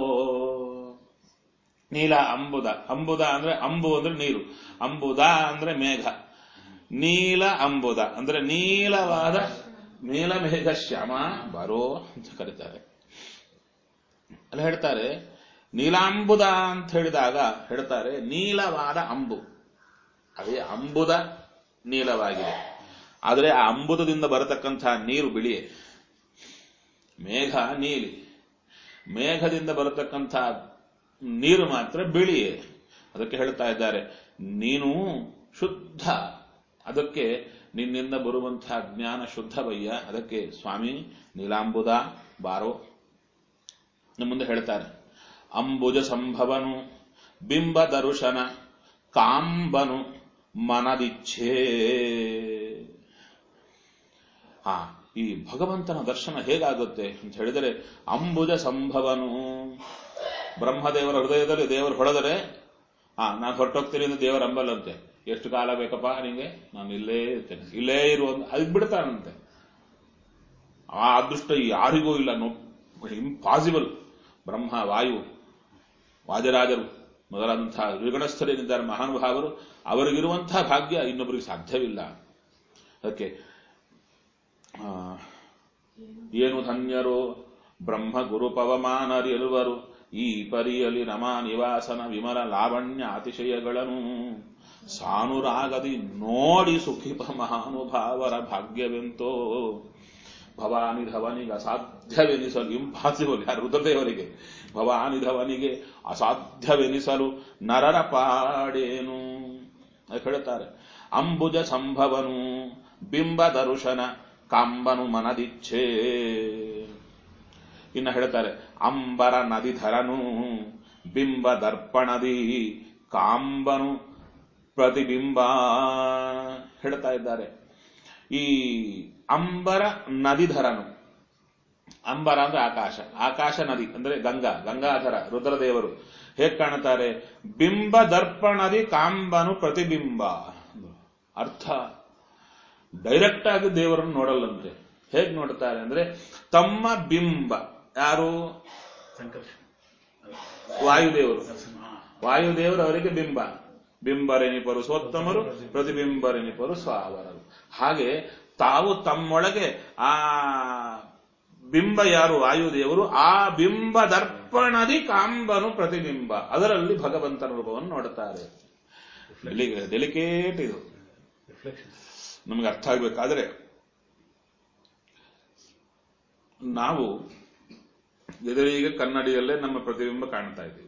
ನೀಲ ಅಂಬುದ ಅಂಬುದ ಅಂದ್ರೆ ಅಂಬು ಅಂದ್ರೆ ನೀರು ಅಂಬುದ ಅಂದ್ರೆ ಮೇಘ ನೀಲ ಅಂಬುದ ಅಂದ್ರೆ ನೀಲವಾದ ನೀಲ ಮೇಘ ಶ್ಯಾಮ ಬಾರೋ ಅಂತ ಕರೀತಾರೆ ಅಲ್ಲಿ ಹೇಳ್ತಾರೆ ನೀಲಾಂಬುದ ಅಂತ ಹೇಳಿದಾಗ ಹೇಳ್ತಾರೆ ನೀಲವಾದ ಅಂಬು ಅದೇ ಅಂಬುದ ನೀಲವಾಗಿದೆ ಆದರೆ ಆ ಅಂಬುದದಿಂದ ಬರತಕ್ಕಂಥ ನೀರು ಬಿಳಿಯೇ ಮೇಘ ನೀಲಿ ಮೇಘದಿಂದ ಬರತಕ್ಕಂಥ ನೀರು ಮಾತ್ರ ಬಿಳಿಯೇ ಅದಕ್ಕೆ ಹೇಳ್ತಾ ಇದ್ದಾರೆ ನೀನು ಶುದ್ಧ ಅದಕ್ಕೆ ನಿನ್ನಿಂದ ಬರುವಂತಹ ಜ್ಞಾನ ಶುದ್ಧವಯ್ಯ ಅದಕ್ಕೆ ಸ್ವಾಮಿ ನೀಲಾಂಬುದ ಬಾರೋ ನಮ್ಮ ಮುಂದೆ ಹೇಳ್ತಾರೆ ಅಂಬುಜ ಸಂಭವನು ಬಿಂಬ ದರುಶನ ಕಾಂಬನು ಮನದಿಚ್ಛೇ ಆ ಈ ಭಗವಂತನ ದರ್ಶನ ಹೇಗಾಗುತ್ತೆ ಅಂತ ಹೇಳಿದರೆ ಅಂಬುಜ ಸಂಭವನು ಬ್ರಹ್ಮದೇವರ ಹೃದಯದಲ್ಲಿ ದೇವರು ಹೊಡೆದರೆ ಆ ನಾನು ಹೊರಟೋಗ್ತೀನಿ ಅಂತ ದೇವರ ಅಂಬಲ್ಲಂತೆ ಎಷ್ಟು ಕಾಲ ಬೇಕಪ್ಪ ನಿಂಗೆ ನಾನು ಇಲ್ಲೇ ಇರ್ತೇನೆ ಇಲ್ಲೇ ಇರುವ ಅದು ಬಿಡ್ತಾನಂತೆ ಆ ಅದೃಷ್ಟ ಯಾರಿಗೂ ಇಲ್ಲ ನೋ ಇಂಪಾಸಿಬಲ್ ಬ್ರಹ್ಮ ವಾಯು ವಾಜರಾಜರು ಮೊದಲಾದಂತಹ ದ್ವಿಗಣಸ್ಥರೇನಿದ್ದಾರೆ ಮಹಾನುಭಾವರು ಅವರಿಗಿರುವಂತಹ ಭಾಗ್ಯ ಇನ್ನೊಬ್ಬರಿಗೆ ಸಾಧ್ಯವಿಲ್ಲ ಅದಕ್ಕೆ ಏನು ಧನ್ಯರು ಬ್ರಹ್ಮ ಗುರು ಪವಮಾನರಿರುವರು ಈ ಪರಿಯಲಿ ರಮಾ ನಿವಾಸನ ವಿಮಲ ಲಾವಣ್ಯ ಅತಿಶಯಗಳನ್ನು ಸಾನುರಾಗದಿ ನೋಡಿ ಸುಖಿಪ ಮಹಾನುಭಾವರ ಭಾಗ್ಯವೆಂತೋ ಭವಾನಿ ಧವನಿಗೆ ಅಸಾಧ್ಯವೆನಿಸಲು ಇಂಪಾಸಿಬಲ್ ಯಾರು ರುದ್ರದೇವರಿಗೆ ಭವಾನಿ ಧವನಿಗೆ ಅಸಾಧ್ಯವೆನಿಸಲು ನರರ ಪಾಡೇನು ಹೇಳ್ತಾರೆ ಅಂಬುಜ ಸಂಭವನು ಬಿಂಬ ದರುಶನ ಕಾಂಬನು ಮನದಿಚ್ಛೇ ಇನ್ನು ಹೇಳ್ತಾರೆ ಅಂಬರ ನದಿಧರನು ಬಿಂಬ ದರ್ಪಣದಿ ಕಾಂಬನು ಪ್ರತಿಬಿಂಬ ಹೇಳ್ತಾ ಇದ್ದಾರೆ ಈ ಅಂಬರ ನದಿಧರನು ಅಂಬರ ಅಂದ್ರೆ ಆಕಾಶ ಆಕಾಶ ನದಿ ಅಂದ್ರೆ ಗಂಗಾ ಗಂಗಾಧರ ರುದ್ರದೇವರು ಹೇಗ್ ಕಾಣುತ್ತಾರೆ ಬಿಂಬ ದರ್ಪಣದಿ ಕಾಂಬನು ಪ್ರತಿಬಿಂಬ ಅರ್ಥ ಡೈರೆಕ್ಟ್ ಆಗಿ ದೇವರನ್ನು ನೋಡಲ್ಲಂತೆ ಹೇಗ್ ನೋಡ್ತಾರೆ ಅಂದ್ರೆ ತಮ್ಮ ಬಿಂಬ ಯಾರು ವಾಯುದೇವರು ವಾಯುದೇವರು ಅವರಿಗೆ ಬಿಂಬ ಬಿಂಬರೆನಿಪರು ಸ್ವೋತ್ತಮರು ಪ್ರತಿಬಿಂಬರೆನಿಪರು ಸ್ವಾವರರು ಹಾಗೆ ತಾವು ತಮ್ಮೊಳಗೆ ಆ ಬಿಂಬ ಯಾರು ವಾಯುದೇವರು ಆ ಬಿಂಬ ದರ್ಪಣದಿ ಕಾಂಬನು ಪ್ರತಿಬಿಂಬ ಅದರಲ್ಲಿ ಭಗವಂತನ ರೂಪವನ್ನು ನೋಡುತ್ತಾರೆ ಡೆಲಿಕೇಟ್ ಇದು ನಮಗೆ ಅರ್ಥ ಆಗ್ಬೇಕಾದ್ರೆ ನಾವು ಎದುರಿಗೆ ಕನ್ನಡಿಯಲ್ಲೇ ನಮ್ಮ ಪ್ರತಿಬಿಂಬ ಕಾಣ್ತಾ ಇದ್ದೀವಿ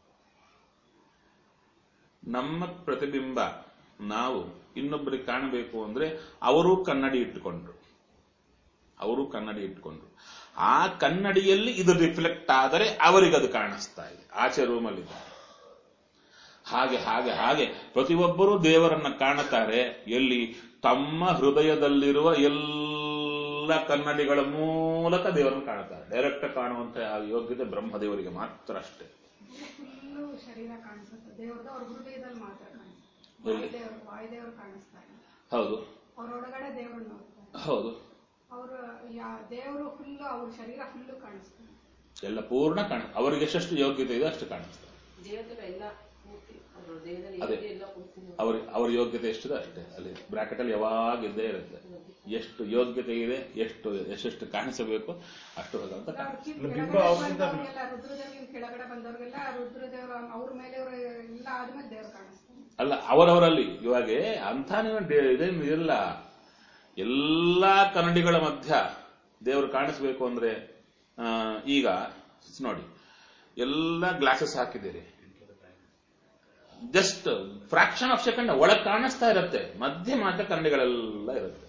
ನಮ್ಮ ಪ್ರತಿಬಿಂಬ ನಾವು ಇನ್ನೊಬ್ಬರಿಗೆ ಕಾಣಬೇಕು ಅಂದ್ರೆ ಅವರು ಕನ್ನಡಿ ಇಟ್ಟುಕೊಂಡ್ರು ಅವರು ಕನ್ನಡಿ ಇಟ್ಕೊಂಡ್ರು ಆ ಕನ್ನಡಿಯಲ್ಲಿ ಇದು ರಿಫ್ಲೆಕ್ಟ್ ಆದರೆ ಅವರಿಗೆ ಅದು ಕಾಣಿಸ್ತಾ ಇದೆ ಆಚೆ ರೂಮಲ್ಲಿದ್ದಾರೆ ಹಾಗೆ ಹಾಗೆ ಹಾಗೆ ಪ್ರತಿಯೊಬ್ಬರೂ ದೇವರನ್ನ ಕಾಣುತ್ತಾರೆ ಎಲ್ಲಿ ತಮ್ಮ ಹೃದಯದಲ್ಲಿರುವ ಎಲ್ಲ ಕನ್ನಡಿಗಳ ಮೂಲಕ ದೇವರನ್ನು ಕಾಣುತ್ತಾರೆ ಡೈರೆಕ್ಟ್ ಕಾಣುವಂತ ಆ ಯೋಗ್ಯತೆ ಬ್ರಹ್ಮದೇವರಿಗೆ ಮಾತ್ರ ಅಷ್ಟೇ ಫುಲ್ಲು ಶರೀರ ಕಾಣಿಸುತ್ತೆ ದೇವ್ರದ್ದು ಅವ್ರ ಹೃದಯದಲ್ಲಿ ಮಾತ್ರ ಕಾಣಿಸುತ್ತೆ ಎಲ್ಲಿ? ವಾಯುದೇವ್ರು ವಾಯುದೇವ್ರು ಕಾಣಿಸ್ತಾರೆ ಹೌದು ಅವ್ರೊಳಗಡೆ ದೇವ್ರನ್ನ ನೋಡ್ತಾರೆ ಹೌದು ಅವರು ಯಾ ದೇವರು ಫುಲ್ಲು ಅವ್ರ ಶರೀರ ಫುಲ್ಲು ಕಾಣಿಸ್ತಾರೆ ಎಲ್ಲ ಪೂರ್ಣ ಕಾಣ ಅವರಿಗೆ ಎಷ್ಟೆಷ್ಟು ಯೋಗ್ಯತೆ ಇದೆ ಅಷ್ಟು ಕಾಣಿಸ್ತಾರೆ ದೇಹದಲ್ಲಿ ಎಲ್ಲ ಪೂರ್ತಿ ಅವ್ರ ದೇಹದಲ್ಲಿ ಅದೇ. ಏನಿದೆ ಎಲ್ಲ ಪೂರ್ತಿ ನೋಡಿ. ಅವ್ರ ಅವ್ರ ಯೋಗ್ಯತೆ ಎಷ್ಟಿದೆ ಅಷ್ಟೇ ಅಲ್ಲಿ ಬ್ರಾಕೆಟ್ ಅಲ್ಲಿ ಯಾವಾಗ ಇದ್ದೇ ಇರುತ್ತೆ ಎಷ್ಟು ಯೋಗ್ಯತೆ ಇದೆ ಎಷ್ಟು ಎಷ್ಟೆಷ್ಟು ಕಾಣಿಸಬೇಕು ಅಷ್ಟು ಭಗವಂತ ಅವ್ರ ಕಾಣಿಸ್ತಾರೆ ಕಿಂತ ಇಲ್ಲ, ಬಿಂಬ ಕೆಳಗಡೆ ಅವ್ರಿಗಿಂತ ಬಂದವ್ರಿಗೆಲ್ಲ ರುದ್ರದೇವ್ರಿಗಿಂತ ಕೆಳಗಡೆ ಬಂದವ್ರಿಗೆಲ್ಲ ರುದ್ರದೇವ್ರ ಅವ್ರ ಮೇಲೆ ಇವ್ರ ಎಲ್ಲ ಆದ್ಮೇಲೆ ದೇವ್ರು ಕಾಣಿಸ್ತಾರೆ ಅಲ್ಲ ಅವರವರಲ್ಲಿ ಇವಾಗ ಅಂಥ ನೀವು ಡೆ- ಇದೇನು ಇಲ್ಲ ಎಲ್ಲಾ ಕನ್ನಡಿಗಳ ಮಧ್ಯ ದೇವರು ಕಾಣಿಸ್ಬೇಕು ಅಂದ್ರೆ ಆ, ಈಗ ನೋಡಿ ಎಲ್ಲ ಗ್ಲಾಸಸ್ ಹಾಕಿದ್ದೀರಿ ಜಸ್ಟ್ ಫ್ರಾಕ್ಷನ್ ಆಫ್ ಸೆಕೆಂಡ್ ಒಳಗೆ ಕಾಣಿಸ್ತಾ ಇರುತ್ತೆ ಮಧ್ಯ ಮಾತ್ರ ಕನ್ನಡಿಗಳೆಲ್ಲ ಇರುತ್ತೆ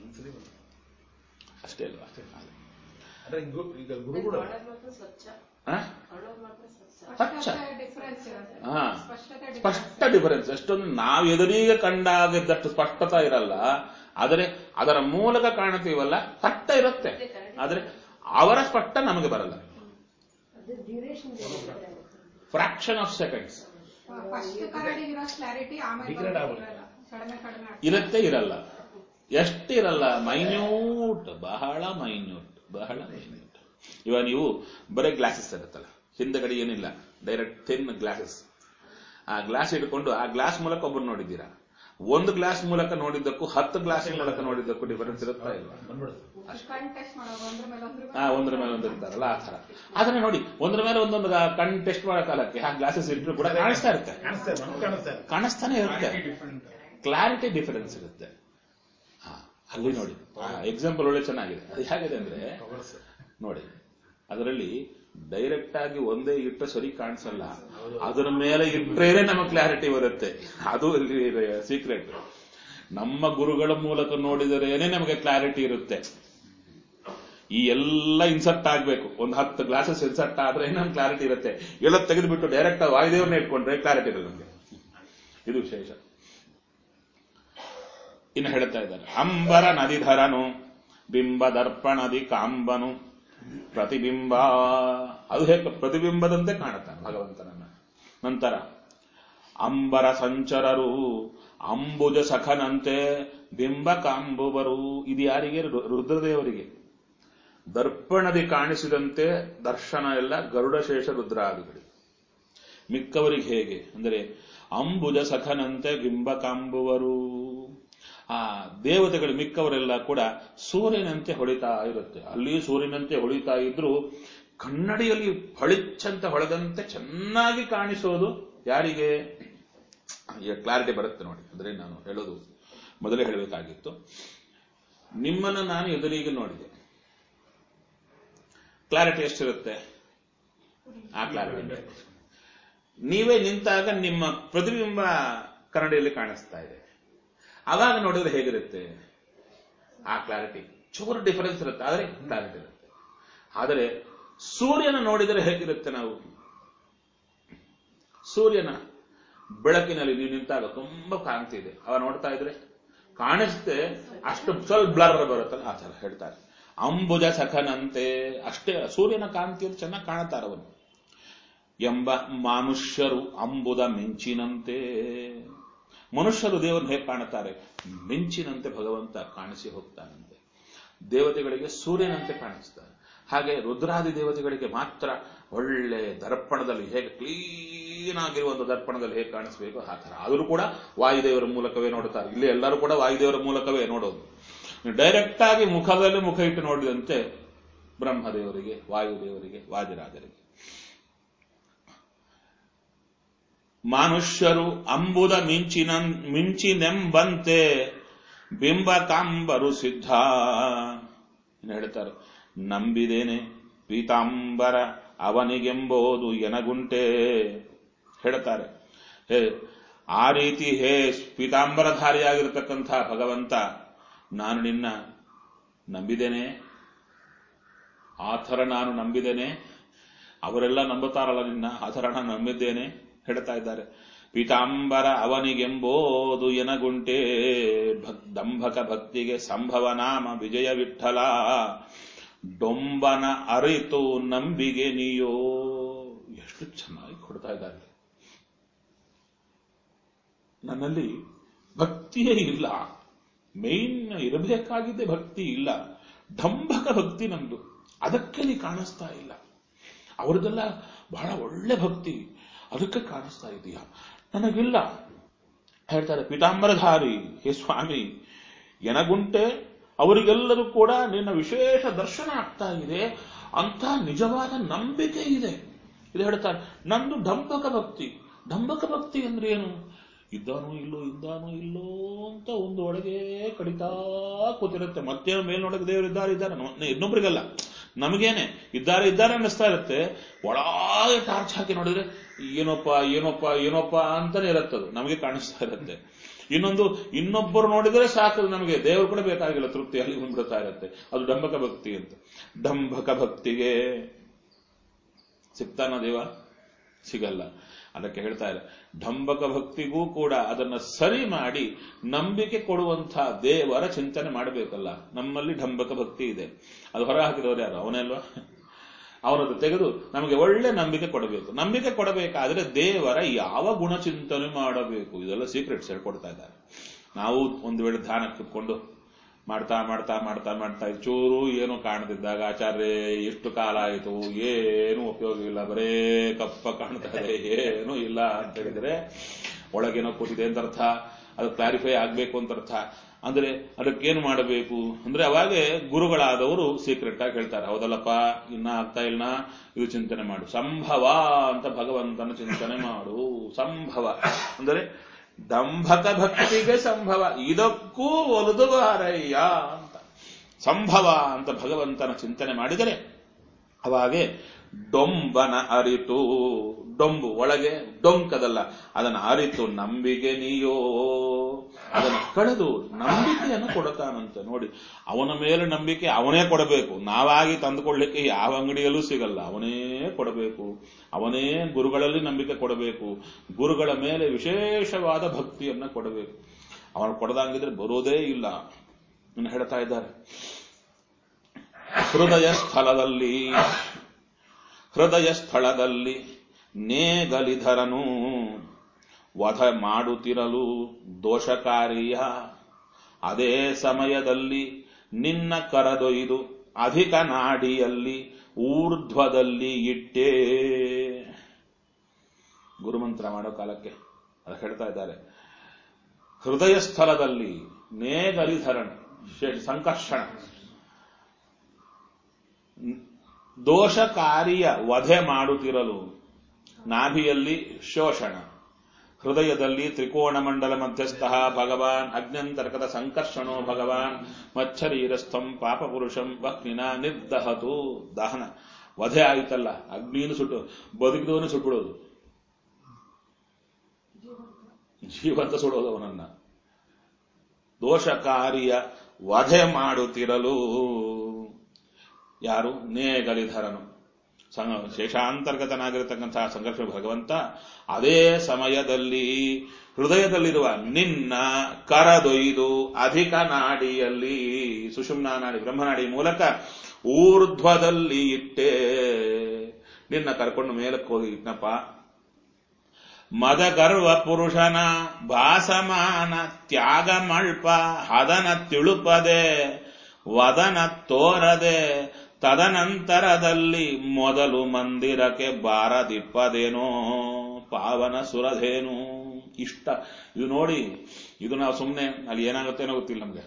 ಅಷ್ಟೇ ಅಲ್ವಾ ಅಂದ್ರೆ ಗು- ಈಗ ಅದೇ ಗುರುಗಳು ಕಾಣೋದು ಮಾತ್ರ ಸ್ವಚ್ಛ ಹಾ? ಕಾಣೋದು ಮಾತ್ರ ಸ್ವಚ್ಛ ಸ್ಪಷ್ಟತೆ ಡಿಫರೆನ್ಸ್ ಇರುತ್ತೆ ಹಾ. ಸ್ಪಷ್ಟತೆ ಸ್ಪಷ್ಟ ಡಿಫರೆನ್ಸ್ ಡಿಫರೆನ್ಸ್ ಎಷ್ಟೊಂದು ನಾವು ಎದುರಿಗೆ ಕಂಡಾಗಿದ್ದಷ್ಟು ಸ್ಪಷ್ಟತಾ ಇರಲ್ಲ ಆದರೆ ಅದರ ಮೂಲಕ ಕಾಣುತ್ತೀವಲ್ಲ ಸ್ಪಷ್ಟ ಇರುತ್ತೆ ಆದರೆ ಅವರ ಸ್ಪಷ್ಟ ನಮಗೆ ಬರಲ್ಲ ಅದು duration fraction of seconds first ಕರಡಿಗಿರೋ ಕ್ಲಾರಿಟಿ ಆಮೇಲೆ Degrade ಬರೋದು ಆಗುತ್ತೆ. ಇರಲ್ಲ. ಕಡಿಮೆ ಕಡಿಮೆ ಆಗ್ತದೆ. ಇರುತ್ತೆ ಇರಲ್ಲ ಎಷ್ಟಿರಲ್ಲ ಮೈನ್ಯೂಟ್ ಬಹಳ ಮೈನ್ಯೂಟ್ ಬಹಳ ಮೈನ್ಯೂಟ್ ಇವಾಗ ನೀವು ಬರೀ ಗ್ಲಾಸಸ್ ಇರುತ್ತಲ್ಲ ಹಿಂದಗಡೆ ಏನಿಲ್ಲ ಡೈರೆಕ್ಟ್ ಥಿನ್ ಗ್ಲಾಸಸ್ ಆ ಗ್ಲಾಸ್ ಇಟ್ಕೊಂಡು ಆ ಗ್ಲಾಸ್ ಮೂಲಕ ಒಬ್ಬರು ನೋಡಿದ್ದೀರಾ ಒಂದು ಗ್ಲಾಸ್ ಮೂಲಕ ನೋಡಿದ್ದಕ್ಕೂ ಹತ್ತು ಗ್ಲಾಸ್ ಮೂಲಕ ನೋಡಿದ್ದಕ್ಕೂ ಡಿಫರೆನ್ಸ್ ಇರುತ್ತಾ ಇಲ್ಲ ಬಂದ್ಬಿಡುತ್ತೆ ಕಣ್ ಟೆಸ್ಟ್ ಮಾಡೋದು ಒಂದ್ರ ಮೇಲೆ ಒಂದ್ರ ಆ ಒಂದ್ರ ಮೇಲೆ ಒಂದು ಇರ್ತಾರಲ್ಲ ಆ ತರ ಆದ್ರೆ ನೋಡಿ ಒಂದ್ರ ಮೇಲೆ ಒಂದೊಂದು ಗ- ಕಣ್ ಟೆಸ್ಟ್ ಮಾಡೋ ಕಾಲಕ್ಕೆ ಆ ಗ್ಲಾಸಸ್ ಇಟ್ಟರು ಕೂಡ ಕಾಣಿಸ್ತಾ ಇರುತ್ತೆ ಕಾಣಿಸ್ತಾ ಇದೆ ನಮ್ಗೆ ಕಾಣಿಸ್ತಾ ಇದೆ ಕಾಣಿಸ್ತಾನೆ ಇರುತ್ತೆ ಕ್ಲಾರಿಟಿ ಡಿಫರೆನ್ಸ್ ಇರುತ್ತೆ ಹಾ, ಅಲ್ಲಿ ನೋಡಿ ಎಕ್ಸಾಂಪಲ್ ಒಳ್ಳೆ ಚೆನ್ನಾಗಿದೆ ಅದು ಹೇಗಿದೆ ಅಂದ್ರೆ ನೋಡಿ ಅದರಲ್ಲಿ ಡೈರೆಕ್ಟ್ ಆಗಿ ಒಂದೇ ಇಟ್ಟರೆ ಸರಿ ಕಾಣಿಸಲ್ಲ ಅದರ ಮೇಲೆ ಇಟ್ಟರೇನೆ ನಮಗೆ ಕ್ಲಾರಿಟಿ ಬರುತ್ತೆ ಅದು ಇಲ್ಲಿ ಸೀಕ್ರೆಟ್ ನಮ್ಮ ಗುರುಗಳ ಮೂಲಕ ನೋಡಿದರೇನೆ ನಮಗೆ ಕ್ಲಾರಿಟಿ ಇರುತ್ತೆ ಈ ಎಲ್ಲ ಇನ್ಸರ್ಟ್ ಆಗ್ಬೇಕು ಒಂದು ಹತ್ತು ಗ್ಲಾಸಸ್ ಇನ್ಸರ್ಟ್ ಆದ್ರೆ ನಮ್ಗೆ ಕ್ಲಾರಿಟಿ ಇರುತ್ತೆ ಎಲ್ಲ ತೆಗೆದುಬಿಟ್ಟು ಡೈರೆಕ್ಟ್ ವಾಯುದೇವ್ರನ್ನ ಇಟ್ಕೊಂಡ್ರೆ ಕ್ಲಾರಿಟಿ ಇರಲ್ಲ ನಮಗೆ ಇದು ವಿಶೇಷ ಇನ್ನು ಹೇಳ್ತಾ ಇದ್ದಾರೆ ಅಂಬರ ನದಿಧರನು ಬಿಂಬ ದರ್ಪಣದಿ ಕಾಂಬನು ಪ್ರತಿಬಿಂಬ ಅದು ಹೇಗೆ ಪ್ರತಿಬಿಂಬದಂತೆ ಕಾಣುತ್ತಾನೆ ಭಗವಂತನನ್ನ ನಂತರ ಅಂಬರ ಸಂಚರರು ಅಂಬುಜ ಸಖನಂತೆ ಬಿಂಬ ಕಾಂಬುವರು ಇದು ಯಾರಿಗೆ ರು- ರುದ್ರದೇವರಿಗೆ ದರ್ಪಣದಿ ಕಾಣಿಸಿದಂತೆ ದರ್ಶನ ಎಲ್ಲ ಗರುಡಶೇಷ ರುದ್ರಾದಿಗಳಿಗೆ ಮಿಕ್ಕವರಿಗೆ ಹೇಗೆ ಅಂದರೆ ಅಂಬುಜ ಸಖನಂತೆ ಬಿಂಬ ಕಾಂಬುವರು ಆ ದೇವತೆಗಳು ಮಿಕ್ಕವರೆಲ್ಲ ಕೂಡ ಸೂರ್ಯನಂತೆ ಹೊಳಿತಾ ಇರುತ್ತೆ ಅಲ್ಲಿ ಸೂರ್ಯನಂತೆ ಹೊಳಿತಾ ಇದ್ರು ಕನ್ನಡಿಯಲ್ಲಿ ಹೊಳಿಚ್ಚಂತ ಹೊಳೆದಂತೆ ಚೆನ್ನಾಗಿ ಕಾಣಿಸೋದು ಯಾರಿಗೆ ಕ್ಲಾರಿಟಿ ಬರುತ್ತೆ ನೋಡಿ ಅಂದ್ರೆ ನಾನು ಹೇಳೋದು ಮೊದಲೇ ಹೇಳಬೇಕಾಗಿತ್ತು ನಿಮ್ಮನ್ನ ನಾನು ಎದುರಿಗೆ ನೋಡಿದೆ ಕ್ಲಾರಿಟಿ ಎಷ್ಟಿರುತ್ತೆ ಆ ಕ್ಲಾರಿಟಿ ನೀವೇ ನಿಂತಾಗ ನಿಮ್ಮ ಪ್ರತಿಬಿಂಬ ಕನ್ನಡಿಯಲ್ಲಿ ಕಾಣಿಸ್ತಾ ಇದೆ ಅವಾಗ ನೋಡಿದ್ರೆ ಹೇಗಿರುತ್ತೆ ಆ ಕ್ಲಾರಿಟಿ ಚೂರು ಡಿಫರೆನ್ಸ್ ಇರುತ್ತೆ ಆದರೆ ಕ್ಲಾರಿಟಿ ಇರುತ್ತೆ ಆದರೆ ಸೂರ್ಯನ ನೋಡಿದರೆ ಹೇಗಿರುತ್ತೆ ನಾವು ಸೂರ್ಯನ ಬೆಳಕಿನಲ್ಲಿ ನೀವು ನಿಂತಾಗ ತುಂಬಾ ಕಾಂತಿ ಇದೆ ಅವ ನೋಡ್ತಾ ಇದ್ರೆ ಕಾಣಿಸುತ್ತೆ ಅಷ್ಟು ಸ್ವಲ್ಪ ಬ್ಲರ್ ಬರುತ್ತಲ್ಲ ಆ ಥರ ಹೇಳ್ತಾರೆ ಅಂಬುಜ ಸಖನಂತೆ ಅಷ್ಟೇ ಸೂರ್ಯನ ಕಾಂತಿಯಲ್ಲಿ ಚೆನ್ನಾಗಿ ಕಾಣುತ್ತಾರೆ ಅವನು ಎಂಬ ಮನುಷ್ಯರು ಅಂಬುದ ಮಿಂಚಿನಂತೆ ಮನುಷ್ಯರು ದೇವರನ್ನು ಹೇಗೆ ಕಾಣುತ್ತಾರೆ ಮಿಂಚಿನಂತೆ ಭಗವಂತ ಕಾಣಿಸಿ ಹೋಗ್ತಾನಂತೆ ದೇವತೆಗಳಿಗೆ ಸೂರ್ಯನಂತೆ ಕಾಣಿಸ್ತಾರೆ ಹಾಗೆ ರುದ್ರಾದಿ ದೇವತೆಗಳಿಗೆ ಮಾತ್ರ ಒಳ್ಳೆ ದರ್ಪಣದಲ್ಲಿ ಹೇಗೆ ಕ್ಲೀನ್ ಆಗಿರುವ ಒಂದು ದರ್ಪಣದಲ್ಲಿ ಹೇಗೆ ಕಾಣಿಸ್ಬೇಕು ಆ ಥರ ಆದರೂ ಕೂಡ ವಾಯುದೇವರ ಮೂಲಕವೇ ನೋಡುತ್ತಾರೆ ಇಲ್ಲಿ ಎಲ್ಲರೂ ಕೂಡ ವಾಯುದೇವರ ಮೂಲಕವೇ ನೋಡೋದು ಡೈರೆಕ್ಟ್ ಆಗಿ ಮುಖದಲ್ಲಿ ಮುಖ ಇಟ್ಟು ನೋಡಿದಂತೆ ಬ್ರಹ್ಮದೇವರಿಗೆ ವಾಯುದೇವರಿಗೆ ವಾದಿರಾಜರಿಗೆ ಮನುಷ್ಯರು ಅಂಬುದ ಮಿಂಚಿನ ಮಿಂಚಿನೆಂಬಂತೆ ಬಿಂಬಕಾಂಬರು ಸಿದ್ಧ ಇನ್ನು ಹೇಳ್ತಾರೆ ನಂಬಿದೇನೆ ಪೀತಾಂಬರ ಅವನಿಗೆಂಬೋದು ಎನಗುಂಟೆ ಹೇಳ್ತಾರೆ ಹೇ ಆ ರೀತಿ ಹೇ ಪೀತಾಂಬರಧಾರಿಯಾಗಿರ್ತಕ್ಕಂಥ ಭಗವಂತ ನಾನು ನಿನ್ನ ನಂಬಿದ್ದೇನೆ ಆ ಥರ ನಾನು ನಂಬಿದ್ದೇನೆ ಅವರೆಲ್ಲ ನಂಬುತ್ತಾರಲ್ಲ ನಿನ್ನ ಆ ಥರ ನಾನು ನಂಬಿದ್ದೇನೆ ಹೇಳ್ತಾ ಇದ್ದಾರೆ ಪೀತಾಂಬರ ಅವನಿಗೆಂಬೋದು ಎನಗುಂಟೆ ಭಕ್ ದಂಭಕ ಭಕ್ತಿಗೆ ಸಂಭವ ನಾಮ ವಿಜಯ ವಿಠಲ ಡೊಂಬನ ಅರಿತು ನಂಬಿಗೆ ನೀಯೋ ಎಷ್ಟು ಚೆನ್ನಾಗಿ ಕೊಡ್ತಾ ಇದ್ದಾರೆ ನನ್ನಲ್ಲಿ ಭಕ್ತಿಯೇ ಇಲ್ಲ ಮೇನ್ ಇರಬೇಕಾಗಿದ್ದೆ ಭಕ್ತಿ ಇಲ್ಲ ಢಂಬಕ ಭಕ್ತಿ ನಮ್ದು ಅದಕ್ಕೆ ನೀ ಕಾಣಿಸ್ತಾ ಇಲ್ಲ ಅವ್ರದ್ದೆಲ್ಲ ಬಹಳ ಒಳ್ಳೆ ಭಕ್ತಿ ಅದಕ್ಕೆ ಕಾಣಿಸ್ತಾ ಇದೆಯಾ ನನಗಿಲ್ಲ ಹೇಳ್ತಾರೆ ಪೀತಾಂಬರಧಾರಿ ಹೇ ಸ್ವಾಮಿ ಎನಗುಂಟೆ ಅವರಿಗೆಲ್ಲರೂ ಕೂಡ ನಿನ್ನ ವಿಶೇಷ ದರ್ಶನ ಆಗ್ತಾ ಇದೆ ಅಂತ ನಿಜವಾದ ನಂಬಿಕೆ ಇದೆ ಇದು ಹೇಳ್ತಾರೆ ನಂದು ಢಂಬಕ ಭಕ್ತಿ ಢಂಬಕ ಭಕ್ತಿ ಅಂದ್ರೆ ಏನು ಇದ್ದಾನೋ ಇಲ್ಲೋ ಇದ್ದಾನೋ ಇಲ್ಲೋ ಅಂತ ಒಂದು ಒಳಗೆ ಕಡಿತಾ ಕೂತಿರುತ್ತೆ ಮತ್ತೇನು ಮೇಲ್ನೊಳಗೆ ದೇವರು ಇದ್ದಾರೆ ಇದ್ದಾರೆ ನ- ಇನ್ನೊಬ್ರಿಗಲ್ಲ ನಮಗೇನೆ ಇದ್ದಾರೆ ಇದ್ದಾರೆ ಅನ್ನಿಸ್ತಾ ಇರುತ್ತೆ ಒಳಗೆ ಟಾರ್ಚ್ ಹಾಕಿ ನೋಡಿದ್ರೆ ಏನೋಪ್ಪ ಏನೋಪ್ಪ ಏನೋಪ್ಪ ಅಂತಾನೆ ಇರುತ್ತದು ನಮಗೆ ಕಾಣಿಸ್ತಾ ಇರುತ್ತೆ ಇನ್ನೊಂದು ಇನ್ನೊಬ್ಬರು ನೋಡಿದ್ರೆ ಸಾಕು ನಮಗೆ ದೇವರು ಕೂಡ ಬೇಕಾಗಿಲ್ಲ ತೃಪ್ತಿ ಅಲ್ಲಿ ಬಂದ್ಬಿಡ್ತಾ ಇರುತ್ತೆ ಅದು ಡಂಬಕ ಭಕ್ತಿ ಅಂತ ಡಂಬಕ ಭಕ್ತಿಗೆ ಸಿಗ್ತಾನ ದೇವ ಸಿಗಲ್ಲ ಅದಕ್ಕೆ ಹೇಳ್ತಾ ಇಲ್ಲ ಢಂಬಕ ಭಕ್ತಿಗೂ ಕೂಡ ಅದನ್ನ ಸರಿ ಮಾಡಿ ನಂಬಿಕೆ ಕೊಡುವಂಥ ದೇವರ ಚಿಂತನೆ ಮಾಡಬೇಕಲ್ಲ ನಮ್ಮಲ್ಲಿ ಢಂಬಕ ಭಕ್ತಿ ಇದೆ ಅದು ಹೊರ ಹಾಕಿದವರು ಯಾರು ಅವನಲ್ವಾ ಅವನದ್ದು ತೆಗೆದು ನಮಗೆ ಒಳ್ಳೆ ನಂಬಿಕೆ ಕೊಡಬೇಕು ನಂಬಿಕೆ ಕೊಡಬೇಕಾದ್ರೆ ದೇವರ ಯಾವ ಗುಣಚಿಂತನೆ ಮಾಡಬೇಕು ಇದೆಲ್ಲ ಸೀಕ್ರೆಟ್ಸ್ ಹೇಳ್ಕೊಡ್ತಾ ಇದ್ದಾರೆ ನಾವು ಒಂದು ವೇಳೆ ಧ್ಯಾನಕ್ಕೆ ಕುತ್ಕೊಂಡು ಮಾಡ್ತಾ ಮಾಡ್ತಾ ಮಾಡ್ತಾ ಮಾಡ್ತಾ ಇದು ಚೂರು ಏನು ಕಾಣದಿದ್ದಾಗ ಆಚಾರ್ಯ ಎಷ್ಟು ಕಾಲ ಆಯಿತು ಏನು ಉಪಯೋಗ ಇಲ್ಲ ಬರೇ ಕಪ್ಪ ಕಾಣ್ತಾ ಇದೆ ಏನೂ ಇಲ್ಲ ಅಂತ ಹೇಳಿದ್ರೆ ಒಳಗೇನೋ ಕೂತಿದೆ ಅಂತ ಅರ್ಥ ಅದು ಕ್ಲಾರಿಫೈ ಆಗ್ಬೇಕು ಅಂತ ಅರ್ಥ ಅಂದ್ರೆ ಅದಕ್ಕೇನು ಮಾಡಬೇಕು ಅಂದ್ರೆ ಅವಾಗೆ ಗುರುಗಳಾದವರು ಸೀಕ್ರೆಟ್ ಆಗಿ ಹೇಳ್ತಾರೆ ಹೌದಲ್ಲಪ್ಪ ಇನ್ನ ಆಗ್ತಾ ಇಲ್ಲ ಇದು ಚಿಂತನೆ ಮಾಡು ಸಂಭವ ಅಂತ ಭಗವಂತನ ಚಿಂತನೆ ಮಾಡು ಸಂಭವ ಅಂದರೆ ದಂಭಕ ಭಕ್ತಿಗೆ ಸಂಭವ ಇದಕ್ಕೂ ಒಲಿದು ಬಾರಯ್ಯ ಅಂತ ಸಂಭವ ಅಂತ ಭಗವಂತನ ಚಿಂತನೆ ಮಾಡಿದರೆ ಅವಾಗೆ ಡೊಂಬನ ಅರಿತು ಡೊಂಬು ಒಳಗೆ ಡೊಂಕದಲ್ಲ ಅದನ್ನು ಅರಿತು ನಂಬಿಕೆ ನೀಯೋ ಅದನ್ನು ಕಳೆದು ನಂಬಿಕೆಯನ್ನು ಕೊಡುತ್ತಾನಂತೆ ನೋಡಿ ಅವನ ಮೇಲೆ ನಂಬಿಕೆ ಅವನೇ ಕೊಡಬೇಕು ನಾವಾಗಿ ತಂದುಕೊಳ್ಳಿಕ್ಕೆ ಯಾವ ಅಂಗಡಿಯಲ್ಲೂ ಸಿಗಲ್ಲ ಅವನೇ ಕೊಡಬೇಕು ಅವನೇ ಗುರುಗಳಲ್ಲಿ ನಂಬಿಕೆ ಕೊಡಬೇಕು ಗುರುಗಳ ಮೇಲೆ ವಿಶೇಷವಾದ ಭಕ್ತಿಯನ್ನ ಕೊಡಬೇಕು ಅವನು ಕೊಡದಂಗಿದ್ರೆ ಬರೋದೇ ಇಲ್ಲ ಇನ್ನು ಹೇಳ್ತಾ ಇದ್ದಾರೆ ಹೃದಯ ಸ್ಥಳದಲ್ಲಿ ಹೃದಯ ಸ್ಥಳದಲ್ಲಿ ನೇಗಲಿಧರನು ವಧ ಮಾಡುತ್ತಿರಲು ದೋಷಕಾರಿಯ ಅದೇ ಸಮಯದಲ್ಲಿ ನಿನ್ನ ಕರದೊಯ್ದು ಅಧಿಕ ನಾಡಿಯಲ್ಲಿ ಊರ್ಧ್ವದಲ್ಲಿ ಇಟ್ಟೇ ಗುರುಮಂತ್ರ ಮಾಡೋ ಕಾಲಕ್ಕೆ ಅದು ಹೇಳ್ತಾ ಇದ್ದಾರೆ ಹೃದಯ ಸ್ಥಳದಲ್ಲಿ ನೇಗಲಿಧರಣ ಶೇ- ಸಂಕರ್ಷಣ ದೋಷಕಾರಿಯ ವಧೆ ಮಾಡುತ್ತಿರಲು ನಾಭಿಯಲ್ಲಿ ಶೋಷಣ ಹೃದಯದಲ್ಲಿ ತ್ರಿಕೋಣ ಮಂಡಲ ಮಧ್ಯಸ್ಥ ಭಗವಾನ್ ಅಗ್ನಂತರ್ಗತ ಸಂಕರ್ಷಣೋ ಭಗವಾನ್ ಮಚ್ಚರೀರಸ್ಥಂ ಪಾಪಪುರುಷಂ ವಹ್ನಿನ ನಿರ್ದಹತು ದಹನ ವಧೆ ಆಯಿತಲ್ಲ ಅಗ್ನಿಯನ್ನು ಸುಟ್ಟು ಬದುಕಿದವನು ಸುಟ್ಬಿಡೋದು ಜೀವಂತ ಸುಡೋದು ಅವನನ್ನ ದೋಷಕಾರಿಯ ವಧೆ ಮಾಡುತ್ತಿರಲು ಯಾರು ನೇಗಲಿಧರನು ಸಂ- ಶೇಷಾಂತರ್ಗತನಾಗಿರತಕ್ಕಂತಹ ಸಂಘರ್ಷ ಭಗವಂತ ಅದೇ ಸಮಯದಲ್ಲಿ ಹೃದಯದಲ್ಲಿರುವ ನಿನ್ನ ಕರದೊಯ್ದು ಅಧಿಕ ನಾಡಿಯಲ್ಲಿ ಸುಷುಮ್ನಾ ನಾಡಿ ಬ್ರಹ್ಮನಾಡಿ ಮೂಲಕ ಊರ್ಧ್ವದಲ್ಲಿ ಇಟ್ಟೆ ನಿನ್ನ ಕರ್ಕೊಂಡು ಮೇಲಕ್ಕೆ ಹೋಗಿ ಇಟ್ನಪ್ಪ ಮದಗರ್ವ ಪುರುಷನ ಭಾಸಮಾನ ತ್ಯಾಗ ಮಳ್ಪ ಹದನ ತಿಳುಪದೆ ವದನ ತೋರದೆ ತದನಂತರದಲ್ಲಿ ಮೊದಲು ಮಂದಿರಕ್ಕೆ ಬಾರದಿಪ್ಪದೇನೋ ಪಾವನ ಸುರಧೇನು ಇಷ್ಟ ಇದು ನೋಡಿ ಇದು ನಾವು ಸುಮ್ಮನೆ ಅಲ್ಲಿ ಏನಾಗುತ್ತೇನೋ ಗೊತ್ತಿಲ್ಲ ನಮಗೆ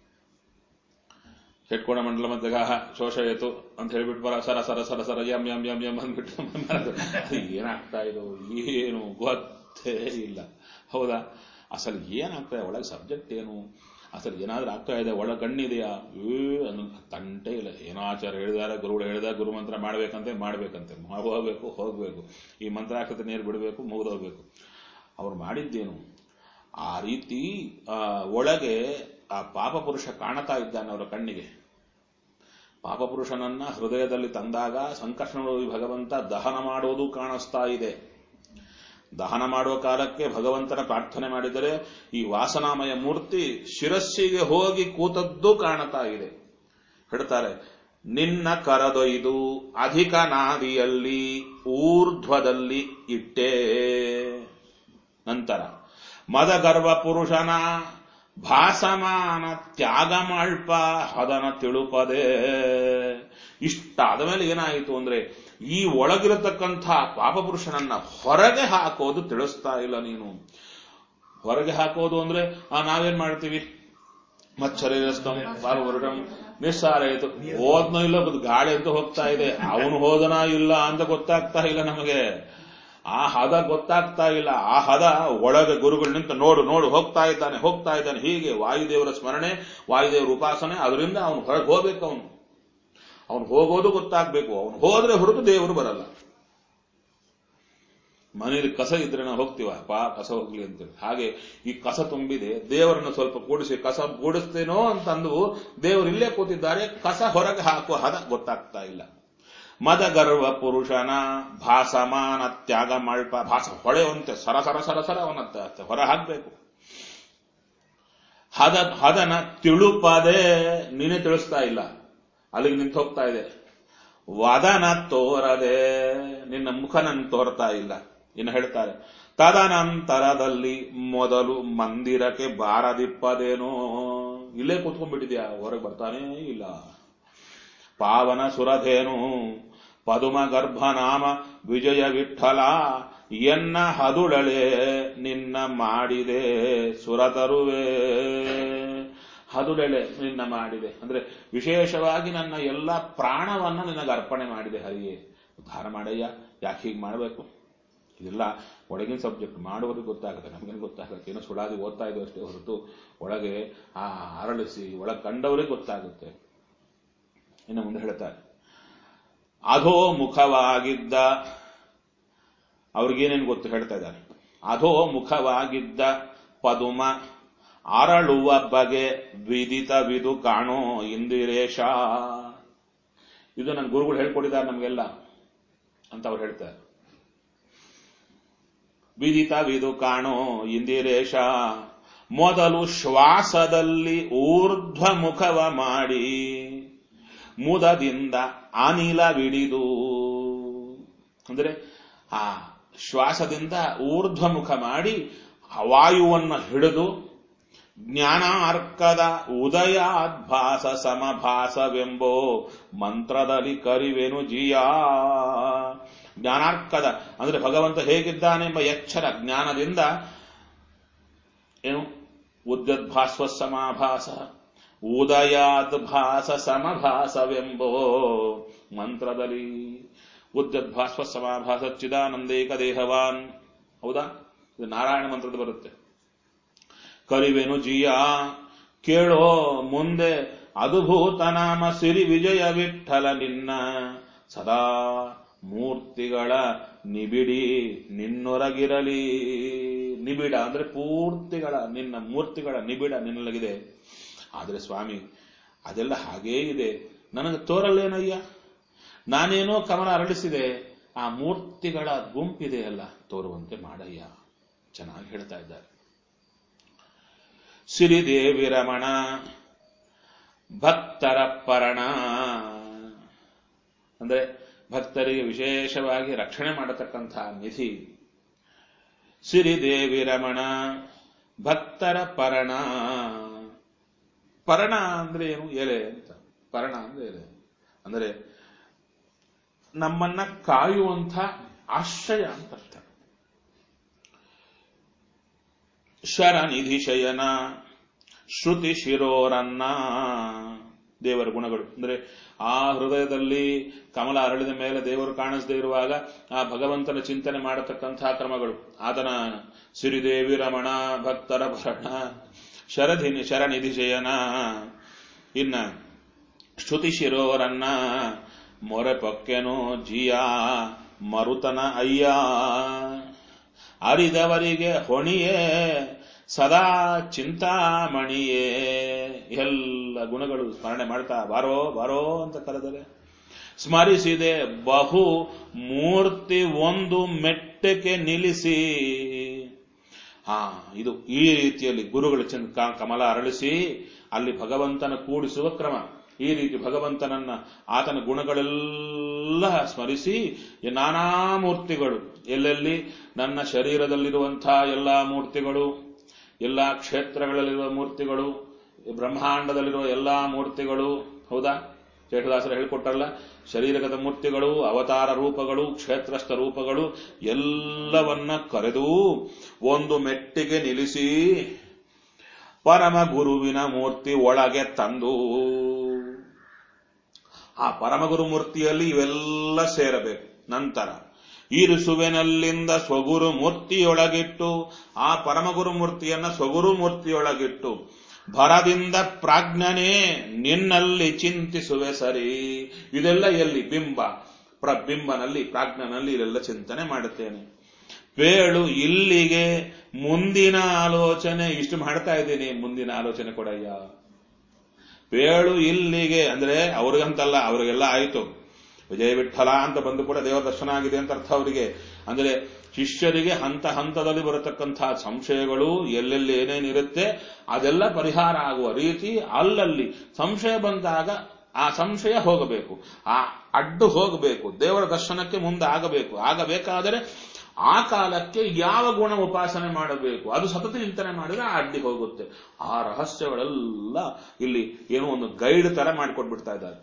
ಷಟ್ಕೋಣ ಮಂಡಲ ಮಧ್ಯಗಾಹ ಶೋಷಯತು ಅಂತ ಹೇಳ್ಬಿಟ್ಟು ಬರ ಸರ ಸರ ಸರ ಸರ ಯಂ ಯಂ ಯಂ ಯಂ ಅಂದ್ಬಿಟ್ಟು ಅದು ಏನಾಗ್ತಾ ಇದು ಏನು ಗೊತ್ತೇ ಇಲ್ಲ ಹೌದಾ ಅಸಲು ಏನಾಗ್ತಾ ಇದೆ ಒಳಗೆ ಸಬ್ಜೆಕ್ಟ್ ಏನು ಅಸಲು ಏನಾದ್ರೂ ಆಗ್ತಾ ಇದೆ ಒಳ ಕಣ್ಣಿದೆಯಾ ಏ ಅನ್ನೋ ತಂಟೆ ಇಲ್ಲ ಏನೋ ಆಚಾರ ಹೇಳಿದಾರೆ ಗುರುಗಳು ಹೇಳಿದ ಗುರು ಮಂತ್ರ ಮಾಡ್ಬೇಕಂತೆ ಮಾಡ್ಬೇಕಂತೆ ಹೋಗ್ಬೇಕು ಹೋಗ್ಬೇಕು ಈ ಮಂತ್ರಾಕ್ಷತೆ ನೀರು ಬಿಡಬೇಕು ಮುಗಿದೋಗ್ಬೇಕು ಅವ್ರು ಮಾಡಿದ್ದೇನು ಆ ರೀತಿ ಆ, ಒಳಗೆ ಆ ಪಾಪಪುರುಷ ಕಾಣತಾ ಇದ್ದಾನೆ ಅವರ ಕಣ್ಣಿಗೆ ಪಾಪಪುರುಷನನ್ನ ಹೃದಯದಲ್ಲಿ ತಂದಾಗ ಸಂಕರ್ಷಣ ಭಗವಂತ ದಹನ ಮಾಡೋದು ಕಾಣಿಸ್ತಾ ಇದೆ ದಹನ ಮಾಡುವ ಕಾಲಕ್ಕೆ ಭಗವಂತನ ಪ್ರಾರ್ಥನೆ ಮಾಡಿದರೆ ಈ ವಾಸನಾಮಯ ಮೂರ್ತಿ ಶಿರಸ್ಸಿಗೆ ಹೋಗಿ ಕೂತದ್ದು ಕಾಣತಾ ಇದೆ ಹೇಳ್ತಾರೆ ನಿನ್ನ ಕರದೊಯ್ದು ಅಧಿಕ ನಾದಿಯಲ್ಲಿ ಊರ್ಧ್ವದಲ್ಲಿ ಇಟ್ಟೇ ನಂತರ ಮದಗರ್ವ ಪುರುಷನ ಭಾಸಮಾನ ತ್ಯಾಗ ಮಲ್ಪ ಹದನ ತಿಳುಪದೆ ಇಷ್ಟಾದ ಮೇಲೆ ಏನಾಯಿತು ಅಂದ್ರೆ ಈ ಒಳಗಿರತಕ್ಕಂಥ ಪಾಪಪುರುಷನನ್ನ ಹೊರಗೆ ಹಾಕೋದು ತಿಳಿಸ್ತಾ ಇಲ್ಲ ನೀನು ಹೊರಗೆ ಹಾಕೋದು ಅಂದ್ರೆ ಆ ನಾವೇನ್ ಮಾಡ್ತೀವಿ ಮಚ್ಚರಿರಸ್ತಂ ಪಾರ್ವರುಡಂ ನಿಸ್ಸಾರ ಆಯ್ತು ಹೋದ್ನೋ ಇಲ್ಲ ಗೊತ್ತು ಗಾಳಿ ಅಂತ ಹೋಗ್ತಾ ಇದೆ ಅವನು ಹೋದನಾ ಇಲ್ಲ ಅಂತ ಗೊತ್ತಾಗ್ತಾ ಇಲ್ಲ ನಮಗೆ ಆ ಹದ ಗೊತ್ತಾಗ್ತಾ ಇಲ್ಲ ಆ ಹದ ಒಳಗೆ ಗುರುಗಳು ನಿಂತು ನೋಡು ನೋಡು ಹೋಗ್ತಾ ಇದ್ದಾನೆ ಹೋಗ್ತಾ ಇದ್ದಾನೆ ಹೀಗೆ ವಾಯುದೇವರ ಸ್ಮರಣೆ ವಾಯುದೇವರ ಉಪಾಸನೆ ಅದರಿಂದ ಅವನು ಹೊರಗೆ ಹೋಗ್ಬೇಕು ಅವನು ಅವನು ಹೋಗೋದು ಗೊತ್ತಾಗ್ಬೇಕು ಅವನು ಹೋದ್ರೆ ಹೊರತು ದೇವರು ಬರಲ್ಲ ಮನೇಲಿ ಕಸ ಇದ್ರೆ ನಾವು ಹೋಗ್ತೀವ ಪಾ ಕಸ ಹೋಗ್ಲಿ ಅಂತೇಳಿ ಹಾಗೆ ಈ ಕಸ ತುಂಬಿದೆ ದೇವರನ್ನು ಸ್ವಲ್ಪ ಕೂಡಿಸಿ ಕಸ ಕೂಡಿಸ್ತೇನೋ ಅಂತಂದು ದೇವರು ಇಲ್ಲೇ ಕೂತಿದ್ದಾರೆ ಕಸ ಹೊರಗೆ ಹಾಕುವ ಹದ ಗೊತ್ತಾಗ್ತಾ ಇಲ್ಲ ಮದಗರ್ವ ಪುರುಷನ ಭಾಸಮಾನ ತ್ಯಾಗ ಮಲ್ಪ ಭಾಸ ಹೊಳೆಯುವಂತೆ ಸರ ಸರ ಸರ ಸರ ಅವನ ಹೊರ ಹಾಕ್ಬೇಕು ಹದ ಹದನ ತಿಳುಪದೆ ನೀನೇ ತಿಳಿಸ್ತಾ ಇಲ್ಲ ಅಲ್ಲಿಗೆ ನಿಂತು ಹೋಗ್ತಾ ಇದೆ ವದನ ತೋರದೆ ನಿನ್ನ ಮುಖನನ್ನು ತೋರ್ತಾ ಇಲ್ಲ ಇನ್ನು ಹೇಳ್ತಾರೆ ತದನಂತರದಲ್ಲಿ ಮೊದಲು ಮಂದಿರಕ್ಕೆ ಬಾರದಿಪ್ಪದೇನೋ ಇಲ್ಲೇ ಕೂತ್ಕೊಂಡ್ಬಿಟ್ಟಿದ್ಯಾ ಹೊರಗೆ ಬರ್ತಾನೇ ಇಲ್ಲ ಪಾವನ ಸುರಧೇನು ಪದುಮ ಗರ್ಭನಾಮ ವಿಜಯ ವಿಠಲ ಎನ್ನ ಹದುಳಲೆ ನಿನ್ನ ಮಾಡಿದೆ ಸುರತರುವೆ ಹದುಳೆಳೆ ನಿನ್ನ ಮಾಡಿದೆ ಅಂದ್ರೆ ವಿಶೇಷವಾಗಿ ನನ್ನ ಎಲ್ಲ ಪ್ರಾಣವನ್ನ ನಿನಗೆ ಅರ್ಪಣೆ ಮಾಡಿದೆ ಹರಿಯೇ ಉದ್ಧಾರ ಮಾಡಯ್ಯ ಯಾಕೆ ಹೀಗೆ ಮಾಡಬೇಕು ಇದೆಲ್ಲ ಒಳಗಿನ ಸಬ್ಜೆಕ್ಟ್ ಮಾಡುವವರಿಗೆ ಗೊತ್ತಾಗುತ್ತೆ ನಮಗೇನು ಗೊತ್ತಾಗುತ್ತೆ ಏನೋ ಸುಡಾದಿ ಓದ್ತಾ ಇದ್ದು ಅಷ್ಟೇ ಹೊರತು ಒಳಗೆ ಆ ಅರಳಿಸಿ ಒಳಗೆ ಕಂಡವರಿಗೆ ಗೊತ್ತಾಗುತ್ತೆ ಇನ್ನು ಮುಂದೆ ಹೇಳ್ತಾರೆ ಅಧೋ ಮುಖವಾಗಿದ್ದ ಅವ್ರಿಗೇನೇನು ಗೊತ್ತು ಹೇಳ್ತಾ ಇದ್ದಾರೆ ಅಧೋ ಮುಖವಾಗಿದ್ದ ಪದುಮ ಅರಳುವ ಬಗೆ ವಿದಿತವಿದು ಕಾಣೋ ಇಂದಿರೇಶ ಇದು ನನ್ನ ಗುರುಗಳು ಹೇಳ್ಕೊಟ್ಟಿದ್ದಾರೆ ನಮಗೆಲ್ಲ ಅಂತ ಅವ್ರು ಹೇಳ್ತಾರೆ ವಿದಿತವಿದು ಕಾಣೋ ಇಂದಿರೇಶ ಮೊದಲು ಶ್ವಾಸದಲ್ಲಿ ಊರ್ಧ್ವ ಮುಖವ ಮಾಡಿ ಮುದದಿಂದ ಅನಿಲವಿಡಿದು ಅಂದ್ರೆ ಆ ಶ್ವಾಸದಿಂದ ಊರ್ಧ್ವ ಮುಖ ಮಾಡಿ ವಾಯುವನ್ನು ಹಿಡಿದು ಜ್ಞಾನಾರ್ಕದ ಉದಯಾದ್ಭಾಸ ಸಮಭಾಸವೆಂಬೋ ಮಂತ್ರದಲ್ಲಿ ಕರಿವೆನು ಜಿಯಾ ಜ್ಞಾನಾರ್ಕದ ಅಂದ್ರೆ ಭಗವಂತ ಹೇಗಿದ್ದಾನೆಂಬ ಎಚ್ಚರ ಜ್ಞಾನದಿಂದ ಏನು ಉದ್ಯದ್ಭಾಸ್ವ ಸಮಾಭಾಸ ಉದಯಾದ್ಭಾಸ ಸಮಭಾಸವೆಂಬೋ ಮಂತ್ರದಲ್ಲಿ ಉದ್ಯದ್ಭಾಸ್ವ ಸಮಾಭಾಸ ಚಿದಾನಂದೇಕ ದೇಹವಾನ್ ಹೌದಾ ಇದು ನಾರಾಯಣ ಮಂತ್ರದ ಬರುತ್ತೆ ಕರಿವೆನು ಜಿಯ ಕೇಳೋ ಮುಂದೆ ಅದ್ಭುತ ನಾಮ ಸಿರಿ ವಿಜಯ ವಿಠಲ ನಿನ್ನ ಸದಾ ಮೂರ್ತಿಗಳ ನಿಬಿಡಿ ನಿನ್ನೊರಗಿರಲಿ ನಿಬಿಡ ಅಂದ್ರೆ ಪೂರ್ತಿಗಳ ನಿನ್ನ ಮೂರ್ತಿಗಳ ನಿಬಿಡ ನಿನ್ನೊಳಗಿದೆ ಆದರೆ ಸ್ವಾಮಿ ಅದೆಲ್ಲ ಹಾಗೇ ಇದೆ ನನಗೆ ತೋರಲ್ಲೇನಯ್ಯ ನಾನೇನೋ ಕಮಲ ಅರಳಿಸಿದೆ ಆ ಮೂರ್ತಿಗಳ ಗುಂಪಿದೆಯಲ್ಲ ತೋರುವಂತೆ ಮಾಡಯ್ಯ ಚೆನ್ನಾಗಿ ಹೇಳ್ತಾ ಇದ್ದಾರೆ ಸಿರಿದೇವಿ ರಮಣ ಭಕ್ತರ ಪರಣ ಅಂದ್ರೆ ಭಕ್ತರಿಗೆ ವಿಶೇಷವಾಗಿ ರಕ್ಷಣೆ ಮಾಡತಕ್ಕಂಥ ನಿಧಿ ಸಿರಿದೇವಿ ರಮಣ ಭಕ್ತರ ಪರಣ ಪರಣ ಅಂದ್ರೆ ಏನು ಎಲೆ ಅಂತ ಪರಣ ಅಂದ್ರೆ ಎಲೆ ಅಂದರೆ ನಮ್ಮನ್ನ ಕಾಯುವಂಥ ಆಶ್ರಯ ಅಂತ ಅರ್ಥ ಶರನಿಧಿ ಶಯನ ಶ್ರುತಿ ಶಿರೋರನ್ನ ದೇವರ ಗುಣಗಳು ಅಂದ್ರೆ ಆ ಹೃದಯದಲ್ಲಿ ಕಮಲ ಅರಳಿದ ಮೇಲೆ ದೇವರು ಕಾಣಿಸದೇ ಇರುವಾಗ ಆ ಭಗವಂತನ ಚಿಂತನೆ ಮಾಡತಕ್ಕಂತಹ ಕ್ರಮಗಳು ಆತನ ಸಿರಿದೇವಿ ರಮಣ ಭಕ್ತರ ಭರಣ ಶರಧಿನಿ ಶರನಿಧಿ ಶಯನ ಇನ್ನ ಶ್ರುತಿ ಶಿರೋರನ್ನ ಮೊರೆ ಪೊಕ್ಕೆನೋ ಜಿಯ ಮರುತನ ಅಯ್ಯ ಅರಿದವರಿಗೆ ಹೊಣಿಯೇ ಸದಾ ಚಿಂತಾಮಣಿಯೇ ಎಲ್ಲ ಗುಣಗಳು ಸ್ಮರಣೆ ಮಾಡ್ತಾ ಬಾರೋ ಬಾರೋ ಅಂತ ಕರೆದರೆ ಸ್ಮರಿಸಿದೆ ಬಹು ಮೂರ್ತಿ ಒಂದು ಮೆಟ್ಟಕ್ಕೆ ನಿಲ್ಲಿಸಿ ಹಾ ಇದು ಈ ರೀತಿಯಲ್ಲಿ ಗುರುಗಳು ಚಂದ ಕ- ಕಮಲ ಅರಳಿಸಿ ಅಲ್ಲಿ ಭಗವಂತನ ಕೂಡಿಸುವ ಕ್ರಮ ಈ ರೀತಿ ಭಗವಂತನನ್ನ ಆತನ ಗುಣಗಳೆಲ್ಲ ಸ್ಮರಿಸಿ ಈ ನಾನಾ ಮೂರ್ತಿಗಳು ಎಲ್ಲೆಲ್ಲಿ ನನ್ನ ಶರೀರದಲ್ಲಿರುವಂತಹ ಎಲ್ಲಾ ಮೂರ್ತಿಗಳು ಎಲ್ಲಾ ಕ್ಷೇತ್ರಗಳಲ್ಲಿರುವ ಮೂರ್ತಿಗಳು ಈ ಬ್ರಹ್ಮಾಂಡದಲ್ಲಿರುವ ಎಲ್ಲಾ ಮೂರ್ತಿಗಳು ಹೌದಾ ಚೇಟದಾಸರು ಹೇಳಿಕೊಟ್ರಲ್ಲ ಶರೀರಗತ ಮೂರ್ತಿಗಳು ಅವತಾರ ರೂಪಗಳು ಕ್ಷೇತ್ರಸ್ಥ ರೂಪಗಳು ಎಲ್ಲವನ್ನ ಕರೆದು ಒಂದು ಮೆಟ್ಟಿಗೆ ನಿಲ್ಲಿಸಿ ಪರಮ ಗುರುವಿನ ಮೂರ್ತಿ ಒಳಗೆ ತಂದು ಆ ಪರಮಗುರು ಮೂರ್ತಿಯಲ್ಲಿ ಇವೆಲ್ಲ ಸೇರಬೇಕು ನಂತರ ಈರಿಸುವೆನಲ್ಲಿಂದ ಸ್ವಗುರು ಮೂರ್ತಿಯೊಳಗಿಟ್ಟು ಆ ಪರಮಗುರು ಮೂರ್ತಿಯನ್ನ ಸ್ವಗುರು ಮೂರ್ತಿಯೊಳಗಿಟ್ಟು ಭರದಿಂದ ಪ್ರಾಜ್ಞನೇ ನಿನ್ನಲ್ಲಿ ಚಿಂತಿಸುವೆ ಸರಿ ಇದೆಲ್ಲ ಎಲ್ಲಿ ಬಿಂಬ ಪ್ರಬಿಂಬನಲ್ಲಿ ಪ್ರಾಜ್ಞನಲ್ಲಿ ಇದೆಲ್ಲ ಚಿಂತನೆ ಮಾಡುತ್ತೇನೆ ಬೇಳು ಇಲ್ಲಿಗೆ ಮುಂದಿನ ಆಲೋಚನೆ ಇಷ್ಟು ಮಾಡ್ತಾ ಇದ್ದೀನಿ ಮುಂದಿನ ಆಲೋಚನೆ ಕೊಡಯ್ಯ ಬೇಳು ಇಲ್ಲಿಗೆ ಅಂದ್ರೆ ಅವ್ರಿಗಂತಲ್ಲ ಅವ್ರಿಗೆಲ್ಲ ಆಯಿತು ವಿಜಯ ವಿಠಲ ಅಂತ ಬಂದು ಕೂಡ ದೇವರ ದರ್ಶನ ಆಗಿದೆ ಅಂತ ಅರ್ಥ ಅವರಿಗೆ ಅಂದ್ರೆ ಶಿಷ್ಯರಿಗೆ ಹಂತ ಹಂತದಲ್ಲಿ ಬರತಕ್ಕಂತಹ ಸಂಶಯಗಳು ಎಲ್ಲೆಲ್ಲಿ ಏನೇನಿರುತ್ತೆ ಅದೆಲ್ಲ ಪರಿಹಾರ ಆಗುವ ರೀತಿ ಅಲ್ಲಲ್ಲಿ ಸಂಶಯ ಬಂದಾಗ ಆ ಸಂಶಯ ಹೋಗಬೇಕು ಆ ಅಡ್ಡು ಹೋಗಬೇಕು ದೇವರ ದರ್ಶನಕ್ಕೆ ಮುಂದೆ ಆಗಬೇಕು ಆಗಬೇಕಾದರೆ ಆ ಕಾಲಕ್ಕೆ ಯಾವ ಗುಣ ಉಪಾಸನೆ ಮಾಡಬೇಕು ಅದು ಸತತ ಚಿಂತನೆ ಮಾಡಿದ್ರೆ ಆ ಅಡ್ಡಿ ಹೋಗುತ್ತೆ ಆ ರಹಸ್ಯಗಳೆಲ್ಲ ಇಲ್ಲಿ ಏನೋ ಒಂದು ಗೈಡ್ ತರ ಮಾಡಿಕೊಟ್ಬಿಡ್ತಾ ಇದ್ದಾರೆ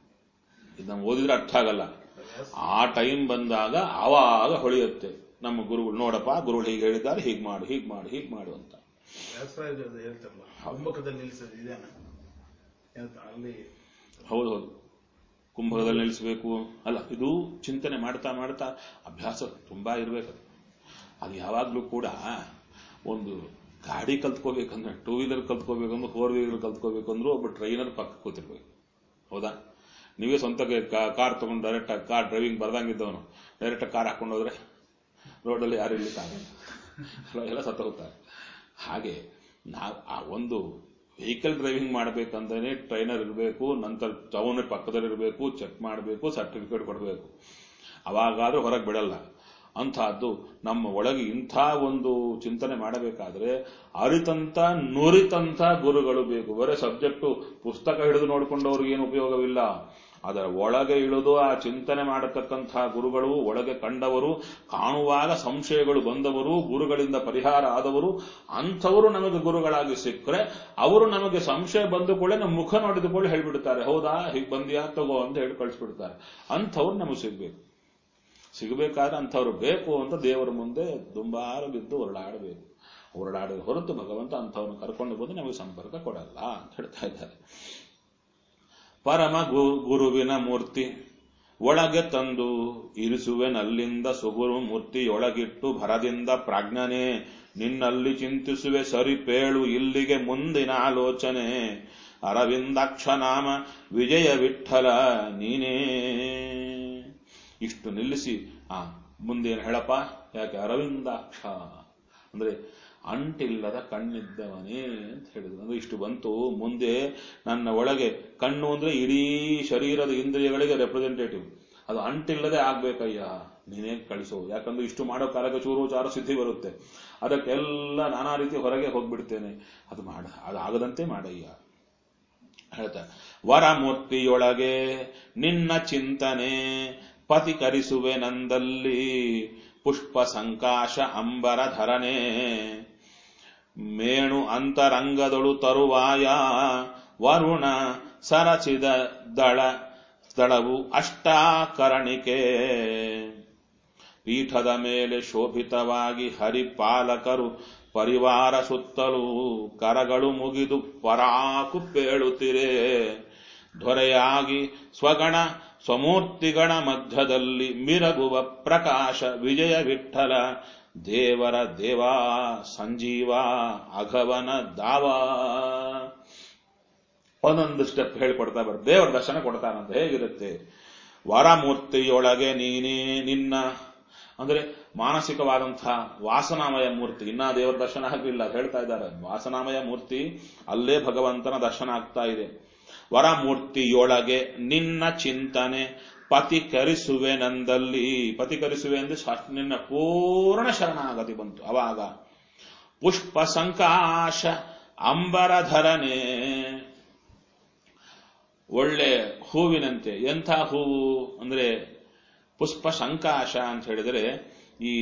ಇದು ನಮ್ಗೆ ಓದಿದ್ರೆ ಅರ್ಥ ಆಗಲ್ಲ ಆ ಟೈಮ್ ಬಂದಾಗ ಆವಾಗ ಹೊಳೆಯುತ್ತೆ ನಮ್ಮ ಗುರುಗಳು ನೋಡಪ್ಪ ಗುರುಗಳು ಹೀಗೆ ಹೇಳಿದ್ದಾರೆ ಹೀಗೆ ಮಾಡು ಹೀಗೆ ಮಾಡು ಹೀಗೆ ಮಾಡು ಅಂತ ವ್ಯಾಸರಾಜ ಹೇಳ್ತಾರಲ್ಲ ಕುಂಭಕದಲ್ಲಿ ನಿಲ್ಲಿಸೋದು ಇದೇನ ಏನಂತ ಅಲ್ಲಿ ಹೌದು ಹೌದು ಕುಂಭದಲ್ಲಿ ನಿಲ್ಲಿಸಬೇಕು ಅಲ್ಲ ಇದು ಚಿಂತನೆ ಮಾಡ್ತಾ ಮಾಡ್ತಾ ಅಭ್ಯಾಸ ತುಂಬಾ ಇರಬೇಕು ಅದು ಯಾವಾಗಲೂ ಕೂಡ ಒಂದು ಗಾಡಿ ಕಲ್ತ್ಕೋಬೇಕಂದ್ರೆ ಟೂ ವೀಲರ್ ಕಲ್ತ್ಕೋಬೇಕಂದ್ರೆ ಫೋರ್ ವೀಲರ್ ಕಲ್ತ್ಕೋಬೇಕಂದ್ರೂ ಒಬ್ಬ ಟ್ರೈನರ್ ಪಕ್ಕ ಕೂತಿರ್ಬೇಕು ಹೌದಾ ನೀವೇ ಸ್ವಂತ ಕಾರ್ ತಗೊಂಡು ಡೈರೆಕ್ಟ್ ಕಾರ್ ಡ್ರೈವಿಂಗ್ ಬರ್ದಂಗಿದ್ದವನು ಡೈರೆಕ್ಟ್ ಕಾರ್ ಹಾಕೊಂಡು ಹೋದ್ರೆ ರೋಡಲ್ಲಿ ಯಾರು ಇರ್ಲಿಕ್ಕಾಗಲ್ಲ ಎಲ್ಲ ಸತ್ತ ಹೋಗ್ತಾರೆ ಹಾಗೆ ನಾವು ಆ ಒಂದು ವೆಹಿಕಲ್ ಡ್ರೈವಿಂಗ್ ಮಾಡಬೇಕಂದ್ರೆ ಟ್ರೈನರ್ ಇರಬೇಕು ನಂತರ ಟೌನ್ ಪಕ್ಕದಲ್ಲಿ ಇರಬೇಕು ಚೆಕ್ ಮಾಡಬೇಕು ಸರ್ಟಿಫಿಕೇಟ್ ಕೊಡಬೇಕು ಅವಾಗಾದ್ರೂ ಹೊರಗೆ ಬಿಡಲ್ಲ ಅಂತಹದ್ದು ನಮ್ಮ ಒಳಗೆ ಇಂಥ ಒಂದು ಚಿಂತನೆ ಮಾಡಬೇಕಾದ್ರೆ ಅರಿತಂತ ನುರಿತಂತ ಗುರುಗಳು ಬೇಕು ಬರೀ ಸಬ್ಜೆಕ್ಟು ಪುಸ್ತಕ ಹಿಡಿದು ನೋಡ್ಕೊಂಡವ್ರಿಗೆ ಏನು ಉಪಯೋಗವಿಲ್ಲ ಅದರ ಒಳಗೆ ಇಳಿದು ಆ ಚಿಂತನೆ ಮಾಡತಕ್ಕಂತಹ ಗುರುಗಳು ಒಳಗೆ ಕಂಡವರು ಕಾಣುವಾಗ ಸಂಶಯಗಳು ಬಂದವರು ಗುರುಗಳಿಂದ ಪರಿಹಾರ ಆದವರು ಅಂಥವರು ನಮಗೆ ಗುರುಗಳಾಗಿ ಸಿಕ್ಕರೆ ಅವರು ನಮಗೆ ಸಂಶಯ ಬಂದು ಕೂಡ ನಮ್ಮ ಮುಖ ನೋಡಿದುಕೊಳ್ಳಿ ಹೇಳ್ಬಿಡ್ತಾರೆ ಹೌದಾ ಹೀಗೆ ಬಂದ್ಯಾ ತಗೋ ಅಂತ ಹೇಳಿ ಕಳಿಸ್ಬಿಡ್ತಾರೆ ಅಂಥವ್ರು ನಮಗೆ ಸಿಗ್ಬೇಕು ಸಿಗಬೇಕಾದ್ರೆ ಅಂಥವ್ರು ಬೇಕು ಅಂತ ದೇವರ ಮುಂದೆ ದುಂಬಾರು ಬಿದ್ದು ಹೊರಡಾಡಬೇಕು ಹೊರಡಾಡಿದ ಹೊರತು ಭಗವಂತ ಅಂಥವ್ರನ್ನ ಕರ್ಕೊಂಡು ಬಂದು ನಮಗೆ ಸಂಪರ್ಕ ಕೊಡಲ್ಲ ಅಂತ ಹೇಳ್ತಾ ಇದ್ದಾರೆ ಪರಮ ಗು- ಗುರುವಿನ ಮೂರ್ತಿ ಒಳಗೆ ತಂದು ಇರಿಸುವೆನಲ್ಲಿಂದ ಸುಗುರು ಮೂರ್ತಿಯೊಳಗಿಟ್ಟು ಭರದಿಂದ ಪ್ರಾಜ್ಞನೆ ನಿನ್ನಲ್ಲಿ ಚಿಂತಿಸುವೆ ಸರಿಪೇಳು ಇಲ್ಲಿಗೆ ಮುಂದಿನ ಆಲೋಚನೆ ಅರವಿಂದಾಕ್ಷ ನಾಮ ವಿಜಯ ವಿಠಲ ನೀನೇ ಇಷ್ಟು ನಿಲ್ಲಿಸಿ ಆ ಮುಂದೇನು ಹೇಳಪ್ಪ ಯಾಕೆ ಅರವಿಂದಾಕ್ಷ ಅಂದ್ರೆ ಅಂಟಿಲ್ಲದ ಕಣ್ಣಿದ್ದವನೇ ಅಂತ ಹೇಳಿದ್ರು ಅಂದ್ರೆ ಇಷ್ಟು ಬಂತು ಮುಂದೆ ನನ್ನ ಒಳಗೆ ಕಣ್ಣು ಅಂದ್ರೆ ಇಡೀ ಶರೀರದ ಇಂದ್ರಿಯಗಳಿಗೆ ರೆಪ್ರೆಸೆಂಟೇಟಿವ್ ಅದು ಅಂಟಿಲ್ಲದೆ ಆಗ್ಬೇಕಯ್ಯ ನೀನೇ ಕಳಿಸು ಯಾಕಂದ್ರೆ ಇಷ್ಟು ಮಾಡೋ ಕಾಲಕ್ಕೆ ಚೂರು ಚಾರು ಸಿದ್ಧಿ ಬರುತ್ತೆ ಅದಕ್ಕೆಲ್ಲ ನಾನಾ ರೀತಿ ಹೊರಗೆ ಹೋಗ್ಬಿಡ್ತೇನೆ ಅದು ಮಾಡ ಅದು ಆಗದಂತೆ ಮಾಡಯ್ಯ ಹೇಳ್ತಾರೆ ವರಮೂರ್ತಿಯೊಳಗೆ ನಿನ್ನ ಚಿಂತನೆ ಪತಿಕರಿಸುವೆ ನಂದಲ್ಲಿ ಪುಷ್ಪ ಸಂಕಾಶ ಅಂಬರ ಧರನೆ ಮೇಣು ಅಂತರಂಗದೊಳು ತರುವಾಯ ವರುಣ ಸರಚಿದ ದಳ ಸ್ಥಳವು ಅಷ್ಟಾಕರಣಿಕೆ ಪೀಠದ ಮೇಲೆ ಶೋಭಿತವಾಗಿ ಹರಿಪಾಲಕರು ಪರಿವಾರ ಸುತ್ತಲೂ ಕರಗಳು ಮುಗಿದು ಪರಾಕು ಪೇಳುತ್ತಿರೆ ದೊರೆಯಾಗಿ ಸ್ವಗಣ ಸ್ವಮೂರ್ತಿಗಣ ಮಧ್ಯದಲ್ಲಿ ಮಿರಗುವ ಪ್ರಕಾಶ ವಿಜಯ ವಿಠಲ ದೇವರ ದೇವಾ ಸಂಜೀವ ಅಘವನ ದಾವ ಒಂದೊಂದು ಸ್ಟೆಪ್ ಹೇಳಿಕೊಡ್ತಾ ಬರ್ ದೇವರ ದರ್ಶನ ಕೊಡ್ತಾನಂತ ಹೇಗಿರುತ್ತೆ ವರಮೂರ್ತಿಯೊಳಗೆ ನೀನೇ ನಿನ್ನ ಅಂದ್ರೆ ಮಾನಸಿಕವಾದಂತಹ ವಾಸನಾಮಯ ಮೂರ್ತಿ ಇನ್ನ ದೇವರ ದರ್ಶನ ಆಗಲಿಲ್ಲ ಅದು ಹೇಳ್ತಾ ಇದ್ದಾರೆ ವಾಸನಾಮಯ ಮೂರ್ತಿ ಅಲ್ಲೇ ಭಗವಂತನ ದರ್ಶನ ಆಗ್ತಾ ಇದೆ ವರಮೂರ್ತಿಯೊಳಗೆ ನಿನ್ನ ಚಿಂತನೆ ಪತಿಕರಿಸುವೆನಂದಲ್ಲಿ ಪತಿಕರಿಸುವೆ ಅಂದ್ರೆ ಶಾ- ನಿನ್ನ ಪೂರ್ಣ ಶರಣಾಗತಿ ಬಂತು ಅವಾಗ ಪುಷ್ಪ ಸಂಕಾಶ ಅಂಬರಧರನೆ ಒಳ್ಳೆ ಹೂವಿನಂತೆ ಎಂಥ ಹೂವು ಅಂದ್ರೆ ಪುಷ್ಪ ಸಂಕಾಶ ಅಂತ ಹೇಳಿದರೆ ಈ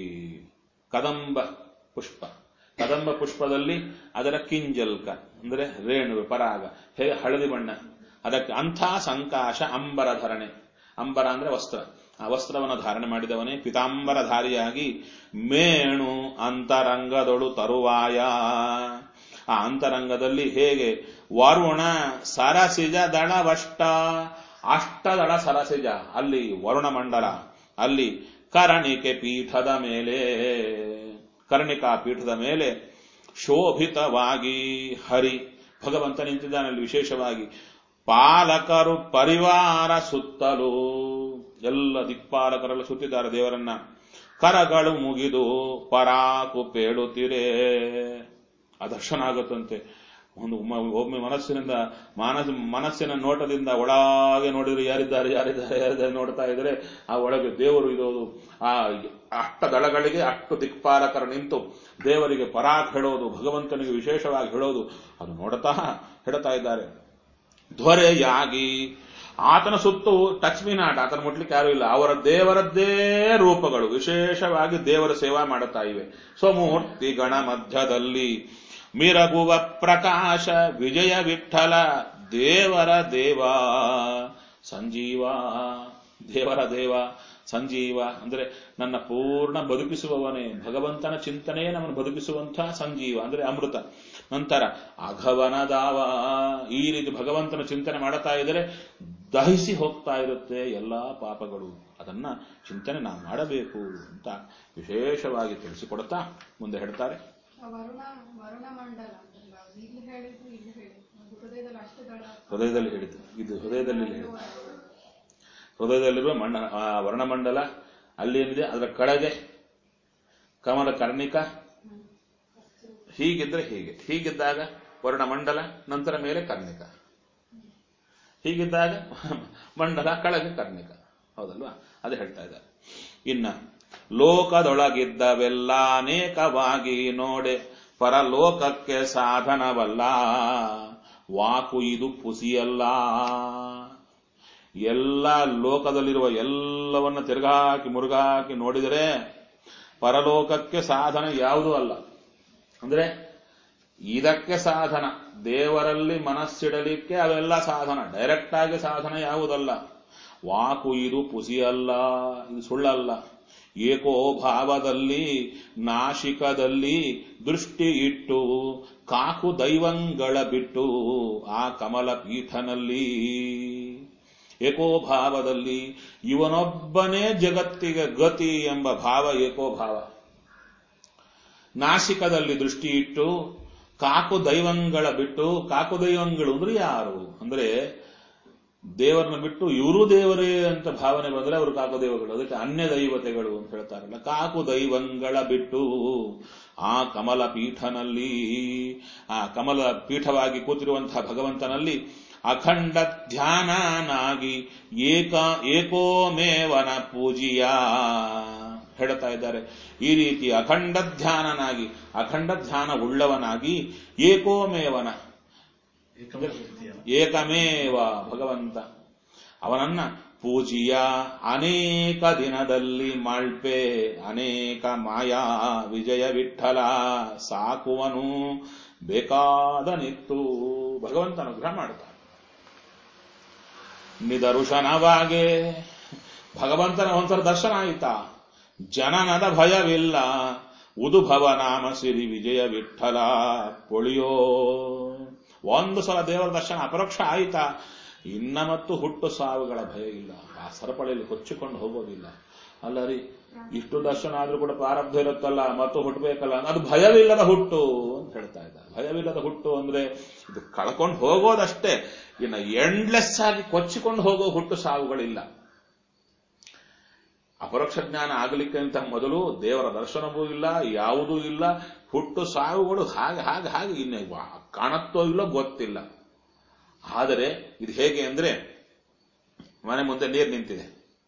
ಕದಂಬ ಪುಷ್ಪ ಕದಂಬ ಪುಷ್ಪದಲ್ಲಿ ಅದರ ಕಿಂಜಲ್ಕ ಅಂದ್ರೆ ರೇಣು ಪರಾಗ ಹೇಗೆ ಹಳದಿ ಬಣ್ಣ ಅದಕ್ಕೆ ಅಂಥ ಸಂಕಾಶ ಅಂಬರಧರಣೆ ಅಂಬರ ಅಂದ್ರೆ ವಸ್ತ್ರ ಆ ವಸ್ತ್ರವನ್ನು ಧಾರಣೆ ಮಾಡಿದವನೇ ಪಿತಾಂಬರಧಾರಿಯಾಗಿ ಮೇಣು ಅಂತರಂಗದೊಳು ತರುವಾಯ ಆ ಅಂತರಂಗದಲ್ಲಿ ಹೇಗೆ ವರುಣ ಸರಸಿಜ ದಳವಷ್ಟ ಅಷ್ಟದಳ ಸರಸಿಜ ಅಲ್ಲಿ ವರುಣ ಮಂಡಲ ಅಲ್ಲಿ ಕರಣಿಕೆ ಪೀಠದ ಮೇಲೆ ಕರ್ಣಿಕಾ ಪೀಠದ ಮೇಲೆ ಶೋಭಿತವಾಗಿ ಹರಿ ಭಗವಂತ ನಿಂತಿದ್ದಾನಲ್ಲಿ ವಿಶೇಷವಾಗಿ ಪಾಲಕರು ಪರಿವಾರ ಸುತ್ತಲೂ ಎಲ್ಲ ದಿಕ್ಪಾಲಕರೆಲ್ಲ ಸುತ್ತಿದ್ದಾರೆ ದೇವರನ್ನ ಕರಗಳು ಮುಗಿದು ಪರಾಕು ಪೇಳುತ್ತಿರೇ ಆ ದರ್ಶನ ಆಗುತ್ತಂತೆ ಒಂದು ಮ- ಒಮ್ಮೆ ಮನಸ್ಸಿನಿಂದ ಮಾನಸ ಮನಸ್ಸಿನ ನೋಟದಿಂದ ಒಳಗೆ ನೋಡಿದ್ರೆ ಯಾರಿದ್ದಾರೆ ಯಾರಿದ್ದಾರೆ ಯಾರಿದ್ದಾರೆ ನೋಡ್ತಾ ಇದ್ರೆ ಆ ಒಳಗೆ ದೇವರು ಇರೋದು ಆ ಅಷ್ಟ ದಳಗಳಿಗೆ ಅಷ್ಟು ದಿಕ್ಪಾಲಕರು ನಿಂತು ದೇವರಿಗೆ ಪರಾಕ್ ಹೇಳೋದು ಭಗವಂತನಿಗೆ ವಿಶೇಷವಾಗಿ ಹೇಳೋದು ಅದು ನೋಡ್ತಾ ಹೇಳ್ತಾ ಇದ್ದಾರೆ ಧ್ವರೆಯಾಗಿ ಆತನ ಸುತ್ತು ಟಚ್ ಮೀ ನಾಟ್ ಆತನ ಮುಟ್ಲಿಕ್ಕೆ ಯಾರು ಇಲ್ಲ ಅವರ ದೇವರದ್ದೇ ರೂಪಗಳು ವಿಶೇಷವಾಗಿ ದೇವರ ಸೇವಾ ಮಾಡುತ್ತಾ ಇವೆ ಸ್ವಮೂರ್ತಿ ಗಣ ಮಧ್ಯದಲ್ಲಿ ಮಿರಗುವ ಪ್ರಕಾಶ ವಿಜಯ ವಿಠಲ ದೇವರ ದೇವ ಸಂಜೀವ ದೇವರ ದೇವ ಸಂಜೀವ ಅಂದ್ರೆ ನನ್ನ ಪೂರ್ಣ ಬದುಕಿಸುವವನೇ ಭಗವಂತನ ಚಿಂತನೆಯೇ ನಮ್ಮನ್ನು ಬದುಕಿಸುವಂತಹ ಸಂಜೀವ ಅಂದ್ರೆ ಅಮೃತ ನಂತರ ಅಘವನ ದಾವ ಈ ರೀತಿ ಭಗವಂತನ ಚಿಂತನೆ ಮಾಡುತ್ತಾ ಇದ್ದರೆ ದಹಿಸಿ ಹೋಗ್ತಾ ಇರುತ್ತೆ ಎಲ್ಲಾ ಪಾಪಗಳು ಅದನ್ನ ಚಿಂತನೆ ನಾವು ಮಾಡಬೇಕು ಅಂತ ವಿಶೇಷವಾಗಿ ತಿಳಿಸಿಕೊಡುತ್ತಾ ಮುಂದೆ ಹೇಳ್ತಾರೆ ಆ ವರುಣ ವರುಣ ಮಂಡಲ ಅಂತಲ್ಲ ಅದು ಇಲ್ಲಿ ಹೇಳಿದ್ದು ಇಲ್ಲಿ ಹೇಳಿದ್ದು ಅದು ಹೃದಯದಲ್ಲಿ ಅಷ್ಟು ದಳ ಹೃದಯದಲ್ಲಿ ಹೇಳಿದ್ದು ಇದು ಹೃದಯದಲ್ಲಿ ಹೇಳಿದ್ದು ಹೃದಯದಲ್ಲಿರುವ ಮಣ್ಣ ಆ ವರ್ಣಮಂಡಲ ಅಲ್ಲೇನಿದೆ ಅದರ ಕೆಳಗೆ ಕಮಲ ಕರ್ಣಿಕ ಹೀಗಿದ್ರೆ ಹೀಗೆ ಹೀಗಿದ್ದಾಗ ವರ್ಣಮಂಡಲ ನಂತರ ಮೇಲೆ ಕರ್ಣಿಕ ಹೀಗಿದ್ದಾಗ ಮಂಡಲ ಕೆಳಗೆ ಕರ್ಣಿಕ ಹೌದಲ್ವಾ ಅದು ಹೇಳ್ತಾ ಇದ್ದಾರೆ ಇನ್ನ ಲೋಕದೊಳಗಿದ್ದವೆಲ್ಲ ಅನೇಕವಾಗಿ ನೋಡೆ ಪರಲೋಕಕ್ಕೆ ಸಾಧನವಲ್ಲ ವಾಕು ಇದು ಪುಸಿಯಲ್ಲ ಎಲ್ಲ ಲೋಕದಲ್ಲಿರುವ ಎಲ್ಲವನ್ನ ತಿರುಗಾಕಿ ಮುರುಗಾಕಿ ನೋಡಿದರೆ ಪರಲೋಕಕ್ಕೆ ಸಾಧನ ಯಾವುದೂ ಅಲ್ಲ ಅಂದ್ರೆ ಇದಕ್ಕೆ ಸಾಧನ ದೇವರಲ್ಲಿ ಮನಸ್ಸಿಡಲಿಕ್ಕೆ ಅವೆಲ್ಲ ಸಾಧನ ಡೈರೆಕ್ಟ್ ಆಗಿ ಸಾಧನ ಯಾವುದಲ್ಲ ವಾಕು ಇದು ಪುಸಿಯಲ್ಲ ಇದು ಸುಳ್ಳಲ್ಲ ಏಕೋ ಭಾವದಲ್ಲಿ ನಾಶಿಕದಲ್ಲಿ ದೃಷ್ಟಿ ಇಟ್ಟು ಕಾಕು ದೈವಂಗಳ ಬಿಟ್ಟು ಆ ಕಮಲ ಪೀಠನಲ್ಲಿ ಏಕೋಭಾವದಲ್ಲಿ ಇವನೊಬ್ಬನೇ ಜಗತ್ತಿಗೆ ಗತಿ ಎಂಬ ಭಾವ ಏಕೋಭಾವ ನಾಸಿಕದಲ್ಲಿ ದೃಷ್ಟಿ ಇಟ್ಟು ಕಾಕು ದೈವಂಗಳ ಬಿಟ್ಟು ಕಾಕು ದೈವಂಗಳು ಅಂದ್ರೆ ಯಾರು ಅಂದ್ರೆ ದೇವರನ್ನ ಬಿಟ್ಟು ಇವರು ದೇವರೇ ಅಂತ ಭಾವನೆ ಬಂದ್ರೆ ಅವರು ಕಾಕು ದೈವಗಳು ಅದಕ್ಕೆ ಅನ್ಯ ದೈವತೆಗಳು ಅಂತ ಹೇಳ್ತಾರಲ್ಲ ಕಾಕು ದೈವಂಗಳ ಬಿಟ್ಟು ಆ ಕಮಲ ಪೀಠನಲ್ಲಿ ಆ ಕಮಲ ಪೀಠವಾಗಿ ಕೂತಿರುವಂತಹ ಭಗವಂತನಲ್ಲಿ ಅಖಂಡ ಧ್ಯಾನನಾಗಿ ಏಕ ಏಕೋಮೇವನ ಪೂಜಿಯ ಹೇಳ್ತಾ ಇದ್ದಾರೆ ಈ ರೀತಿ ಅಖಂಡ ಧ್ಯಾನನಾಗಿ ಅಖಂಡ ಧ್ಯಾನ ಉಳ್ಳವನಾಗಿ ಏಕೋಮೇವನ ಏಕಮೂರ್ತಿಯನ ಏಕಮೇವ ಭಗವಂತ ಅವನನ್ನ ಪೂಜಿಯ ಅನೇಕ ದಿನದಲ್ಲಿ ಮಾಳ್ಪೆ ಅನೇಕ ಮಾಯಾ ವಿಜಯ ವಿಠಲ ಸಾಕುವನು ಬೇಕಾದ ನಿತ್ತು ಭಗವಂತ ಅನುಗ್ರಹ ಮಾಡುತ್ತಾನೆ ನಿದರುಶನವಾಗೆ ಭಗವಂತನ ಒಂದ್ಸಲ ದರ್ಶನ ಆಯಿತಾ ಜನನದ ಭಯವಿಲ್ಲ ಉದುಭವ ನಾಮ ಸಿರಿ ವಿಜಯ ವಿಠಲ ಪೊಳಿಯೋ ಒಂದು ಸಲ ದೇವರ ದರ್ಶನ ಅಪರೋಕ್ಷ ಆಯಿತಾ ಇನ್ನ ಮತ್ತು ಹುಟ್ಟು ಸಾವುಗಳ ಭಯ ಇಲ್ಲ ಆ ಸರಪಳಿಯಲ್ಲಿ ಕೊಚ್ಚಿಕೊಂಡು ಹೋಗೋದಿಲ್ಲ ಅಲ್ಲ ರೀ ಇಷ್ಟು ದರ್ಶನ ಆದ್ರೂ ಕೂಡ ಪ್ರಾರಬ್ಧ ಇರುತ್ತಲ್ಲ ಮತ್ತು ಹುಟ್ಟಬೇಕಲ್ಲ ಅದು ಭಯವಿಲ್ಲದ ಹುಟ್ಟು ಅಂತ ಹೇಳ್ತಾ ಇದ್ದಾರೆ ಭಯವಿಲ್ಲದ ಹುಟ್ಟು ಅಂದ್ರೆ ಇದು ಕಳ್ಕೊಂಡು ಹೋಗೋದಷ್ಟೇ ಇನ್ನು ಎಂಡ್ಲೆಸ್ ಆಗಿ ಕೊಚ್ಚಿಕೊಂಡು ಹೋಗೋ ಹುಟ್ಟು ಸಾವುಗಳಿಲ್ಲ ಅಪರೋಕ್ಷ ಜ್ಞಾನ ಆಗಲಿಕ್ಕೆ ಅಂತ ಮೊದಲು ದೇವರ ದರ್ಶನವೂ ಇಲ್ಲ ಯಾವುದೂ ಇಲ್ಲ ಹುಟ್ಟು ಸಾವುಗಳು ಹಾಗೆ ಹಾಗೆ ಹಾಗೆ ಇನ್ನು ವಾ- ಕಾಣತ್ತೋ ಇಲ್ಲೋ ಗೊತ್ತಿಲ್ಲ ಆದರೆ ಇದು ಹೇಗೆ ಅಂದ್ರೆ ಮನೆ ಮುಂದೆ ನೀರು ನಿಂತಿದೆ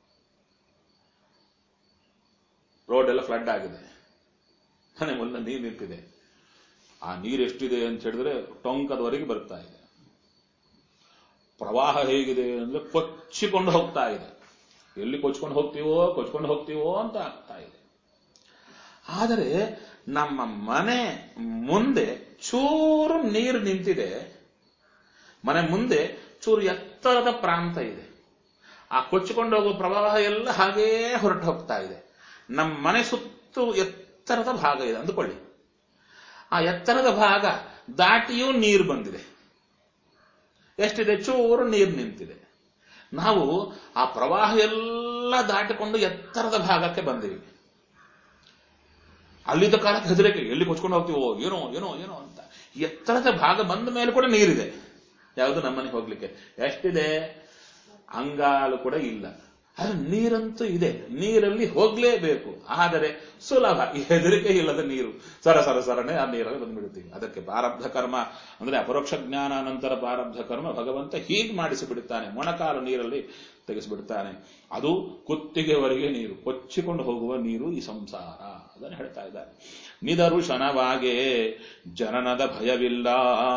ರೋಡ್ ಎಲ್ಲ ಫ್ಲಡ್ ಆಗಿದೆ ಮನೆ ಮುಂದೆ ನೀರು ನಿಂತಿದೆ ಆ ನೀರು ಎಷ್ಟಿದೆ ಅಂತ ಹೇಳಿದ್ರೆ ಟೊಂಕದವರೆಗೆ ಬರ್ತಾ ಇದೆ ಪ್ರವಾಹ ಹೇಗಿದೆ ಅಂದ್ರೆ ಕೊಚ್ಚಿಕೊಂಡು ಹೋಗ್ತಾ ಇದೆ ಎಲ್ಲಿ ಕೊಚ್ಕೊಂಡು ಹೋಗ್ತೀವೋ ಕೊಚ್ಕೊಂಡು ಹೋಗ್ತೀವೋ ಅಂತ ಆಗ್ತಾ ಇದೆ ಆದರೆ ನಮ್ಮ ಮನೆ ಮುಂದೆ ಚೂರು ನೀರು ನಿಂತಿದೆ ಮನೆ ಮುಂದೆ ಚೂರು ಎತ್ತರದ ಪ್ರಾಂತ ಇದೆ ಆ ಕೊಚ್ಚಿಕೊಂಡು ಹೋಗುವ ಪ್ರವಾಹ ಎಲ್ಲ ಹಾಗೇ ಹೊರಟು ಹೋಗ್ತಾ ಇದೆ ನಮ್ಮ ಮನೆ ಸುತ್ತು ಎತ್ತರದ ಭಾಗ ಇದೆ ಅಂದುಕೊಳ್ಳಿ ಆ ಎತ್ತರದ ಭಾಗ ದಾಟಿಯೂ ನೀರು ಬಂದಿದೆ ಎಷ್ಟಿದೆ ಚೂರು ನೀರು ನಿಂತಿದೆ ನಾವು ಆ ಪ್ರವಾಹ ಎಲ್ಲ ದಾಟಿಕೊಂಡು ಎತ್ತರದ ಭಾಗಕ್ಕೆ ಬಂದಿವಿ ಅಲ್ಲಿದ್ದ ಕಾಲಕ್ಕೆ ಹೆದರಿಕೆ ಎಲ್ಲಿ ಕೊಚ್ಕೊಂಡು ಹೋಗ್ತೀವೋ ಏನೋ ಏನೋ ಏನೋ ಅಂತ ಎತ್ತರದ ಭಾಗ ಬಂದ ಮೇಲೆ ಕೂಡ ನೀರಿದೆ ಯಾವುದು ನಮ್ಮನೆಗೆ ಹೋಗ್ಲಿಕ್ಕೆ ಎಷ್ಟಿದೆ ಅಂಗಾಲು ಕೂಡ ಇಲ್ಲ ಆದ್ರೆ ನೀರಂತೂ ಇದೆ ನೀರಲ್ಲಿ ಹೋಗ್ಲೇಬೇಕು ಆದರೆ ಸುಲಭ ಈ ಹೆದರಿಕೆ ಇಲ್ಲದ ನೀರು ಸರ ಸರ ಸರನೆ ಆ ನೀರಲ್ಲಿ ಬಂದ್ಬಿಡ್ತೀವಿ ಅದಕ್ಕೆ ಪ್ರಾರಬ್ಧ ಕರ್ಮ ಅಂದ್ರೆ ಅಪರೋಕ್ಷ ಜ್ಞಾನ ನಂತರ ಪ್ರಾರಬ್ಧ ಕರ್ಮ ಭಗವಂತ ಹೀಗೆ ಮಾಡಿಸಿ ಬಿಡುತ್ತಾನೆ ಮೊಣಕಾಲು ನೀರಲ್ಲಿ ತೆಗೆಸಿಬಿಡ್ತಾನೆ ಅದು ಕುತ್ತಿಗೆವರೆಗೆ ನೀರು ಕೊಚ್ಚಿಕೊಂಡು ಹೋಗುವ ನೀರು ಈ ಸಂಸಾರ ಅದನ್ನು ಹೇಳ್ತಾ ಇದ್ದಾರೆ ನಿದರು ಶನವಾಗೆ ಜನನದ ಭಯವಿಲ್ಲ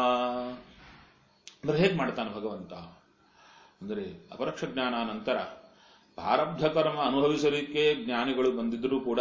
ಅಂದ್ರೆ ಹೇಗೆ ಮಾಡ್ತಾನೆ ಭಗವಂತ ಅಂದರೆ ಅಪರೋಕ್ಷ ಜ್ಞಾನ ನಂತರ ಪ್ರಾರಬ್ಧ ಕರ್ಮ ಅನುಭವಿಸಲಿಕ್ಕೆ ಜ್ಞಾನಿಗಳು ಬಂದಿದ್ದರೂ ಕೂಡ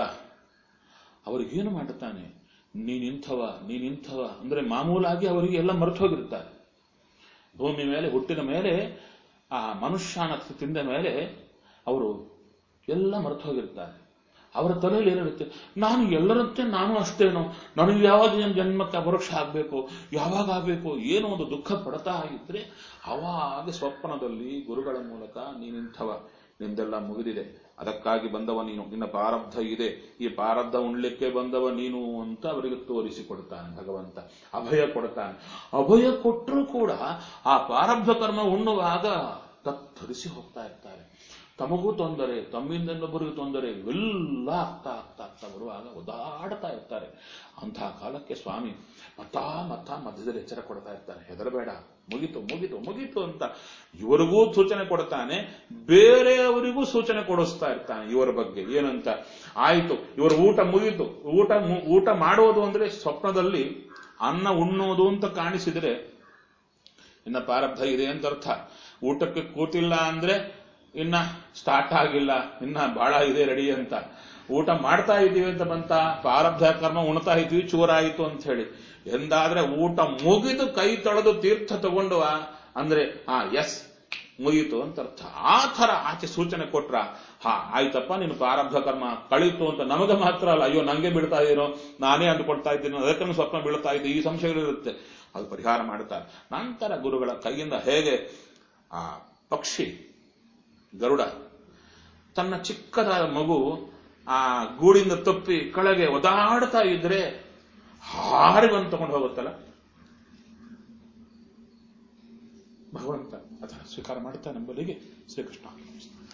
ಅವರಿಗೇನು ಮಾಡುತ್ತಾನೆ ನೀನಿಂಥವ ನೀನಿಂಥವ ಅಂದ್ರೆ ಮಾಮೂಲಾಗಿ ಅವರಿಗೆ ಎಲ್ಲ ಮರೆತು ಹೋಗಿರ್ತಾರೆ ಭೂಮಿ ಮೇಲೆ ಹುಟ್ಟಿದ ಮೇಲೆ ಆ ಮನುಷ್ಯನ ತಿಂದ ಮೇಲೆ ಅವರು ಎಲ್ಲ ಮರೆತು ಹೋಗಿರ್ತಾರೆ ಅವರ ತಲೆಯಲ್ಲಿ ಏನಿರುತ್ತೆ ನಾನು ಎಲ್ಲರಂತೆ ನಾನು ಅಷ್ಟೇನೋ ನನಗೆ ಯಾವಾಗ ಏನ್ ಜನ್ಮಕ್ಕೆ ಅಪರೋಕ್ಷ ಆಗಬೇಕು ಯಾವಾಗ ಆಗಬೇಕು ಏನೋ ಒಂದು ದುಃಖ ಪಡ್ತಾ ಇದ್ರೆ ಅವಾಗ ಸ್ವಪ್ನದಲ್ಲಿ ಗುರುಗಳ ಮೂಲಕ ನೀನಿಂಥವ ನಿಂದೆಲ್ಲ ಮುಗಿದಿದೆ ಅದಕ್ಕಾಗಿ ಬಂದವ ನೀನು ನಿನ್ನ ಪ್ರಾರಬ್ಧ ಇದೆ ಈ ಪ್ರಾರಬ್ಧ ಉಣ್ಲಿಕ್ಕೆ ಬಂದವ ನೀನು ಅಂತ ಅವರಿಗೆ ತೋರಿಸಿಕೊಡ್ತಾನೆ ಭಗವಂತ ಅಭಯ ಕೊಡ್ತಾನೆ ಅಭಯ ಕೊಟ್ಟರೂ ಕೂಡ ಆ ಪ್ರಾರಬ್ಧ ಕರ್ಮ ಉಣ್ಣುವಾಗ ತತ್ತರಿಸಿ ಹೋಗ್ತಾ ಇರ್ತಾರೆ ತಮಗೂ ತೊಂದರೆ ತಮ್ಮಿಂದ ಇನ್ನೊಬ್ಬರಿಗೂ ತೊಂದರೆ ಎಲ್ಲ ಆಗ್ತಾ ಆಗ್ತಾ ಆಗ್ತಾ ಬರುವಾಗ ಒದಾಡ್ತಾ ಇರ್ತಾರೆ ಅಂತಹ ಕಾಲಕ್ಕೆ ಸ್ವಾಮಿ ಮತ್ತ ಮತ್ತ ಮಧ್ಯದಲ್ಲಿ ಎಚ್ಚರ ಕೊಡ್ತಾ ಇರ್ತಾನೆ ಹೆದರಬೇಡ ಮುಗಿತು ಮುಗಿತು ಮುಗಿತು ಅಂತ ಇವರಿಗೂ ಸೂಚನೆ ಕೊಡ್ತಾನೆ ಬೇರೆಯವರಿಗೂ ಸೂಚನೆ ಕೊಡಿಸ್ತಾ ಇರ್ತಾನೆ ಇವರ ಬಗ್ಗೆ ಏನಂತ ಆಯ್ತು ಇವರ ಊಟ ಮುಗಿತು ಊಟ ಮು- ಊಟ ಮಾಡೋದು ಅಂದ್ರೆ ಸ್ವಪ್ನದಲ್ಲಿ ಅನ್ನ ಉಣ್ಣೋದು ಅಂತ ಕಾಣಿಸಿದ್ರೆ ಇನ್ನ ಪ್ರಾರಬ್ಧ ಇದೆ ಅಂತ ಅರ್ಥ ಊಟಕ್ಕೆ ಕೂತಿಲ್ಲ ಅಂದ್ರೆ ಇನ್ನ ಸ್ಟಾರ್ಟ್ ಆಗಿಲ್ಲ ಇನ್ನ ಬಹಳ ಇದೆ ರೆಡಿ ಅಂತ ಊಟ ಮಾಡ್ತಾ ಇದ್ದೀವಿ ಅಂತ ಬಂತ ಪ್ರಾರಬ್ಧ ಕರ್ಮ ಉಣ್ತಾ ಇದ್ವಿ ಚೂರಾಯಿತು ಅಂತ ಹೇಳಿ ಎಂದಾದ್ರೆ ಊಟ ಮುಗಿದು ಕೈ ತೊಳೆದು ತೀರ್ಥ ತಗೊಂಡು ಅಂದ್ರೆ ಆ ಎಸ್ ಮುಗೀತು ಅಂತ ಅರ್ಥ ಆ ಥರ ಆಚೆ ಸೂಚನೆ ಕೊಟ್ರ ಹಾ ಆಯ್ತಪ್ಪ ನೀನು ಪ್ರಾರಬ್ಧ ಕರ್ಮ ಕಳೀತು ಅಂತ ನಮಗೆ ಮಾತ್ರ ಅಲ್ಲ ಅಯ್ಯೋ ನಂಗೆ ಬೀಳ್ತಾ ಇದೀನೋ ನಾನೇ ಅಂದುಕೊಳ್ತಾ ಇದ್ದೀನಿ ಅದಕ್ಕೆ ಸ್ವಪ್ನ ಬೀಳ್ತಾ ಇದ್ದೆ ಈ ಸಂಶಯಗಳಿರುತ್ತೆ ಅದು ಪರಿಹಾರ ಮಾಡ್ತಾರೆ ನಂತರ ಗುರುಗಳ ಕೈಯಿಂದ ಹೇಗೆ ಆ ಪಕ್ಷಿ ಗರುಡ ತನ್ನ ಚಿಕ್ಕದಾದ ಮಗು ಆ ಗೂಡಿಂದ ತಪ್ಪಿ ಕೆಳಗೆ ಒದಾಡ್ತಾ ಇದ್ರೆ ಹಾರಿ ಬಂದು ತಗೊಂಡು ಹೋಗುತ್ತಲ್ಲ ಭಗವಂತ ಅದನ್ನು ಸ್ವೀಕಾರ ಮಾಡ್ತಾ ನಂಬಲಿಗೆ ಶ್ರೀಕೃಷ್ಣ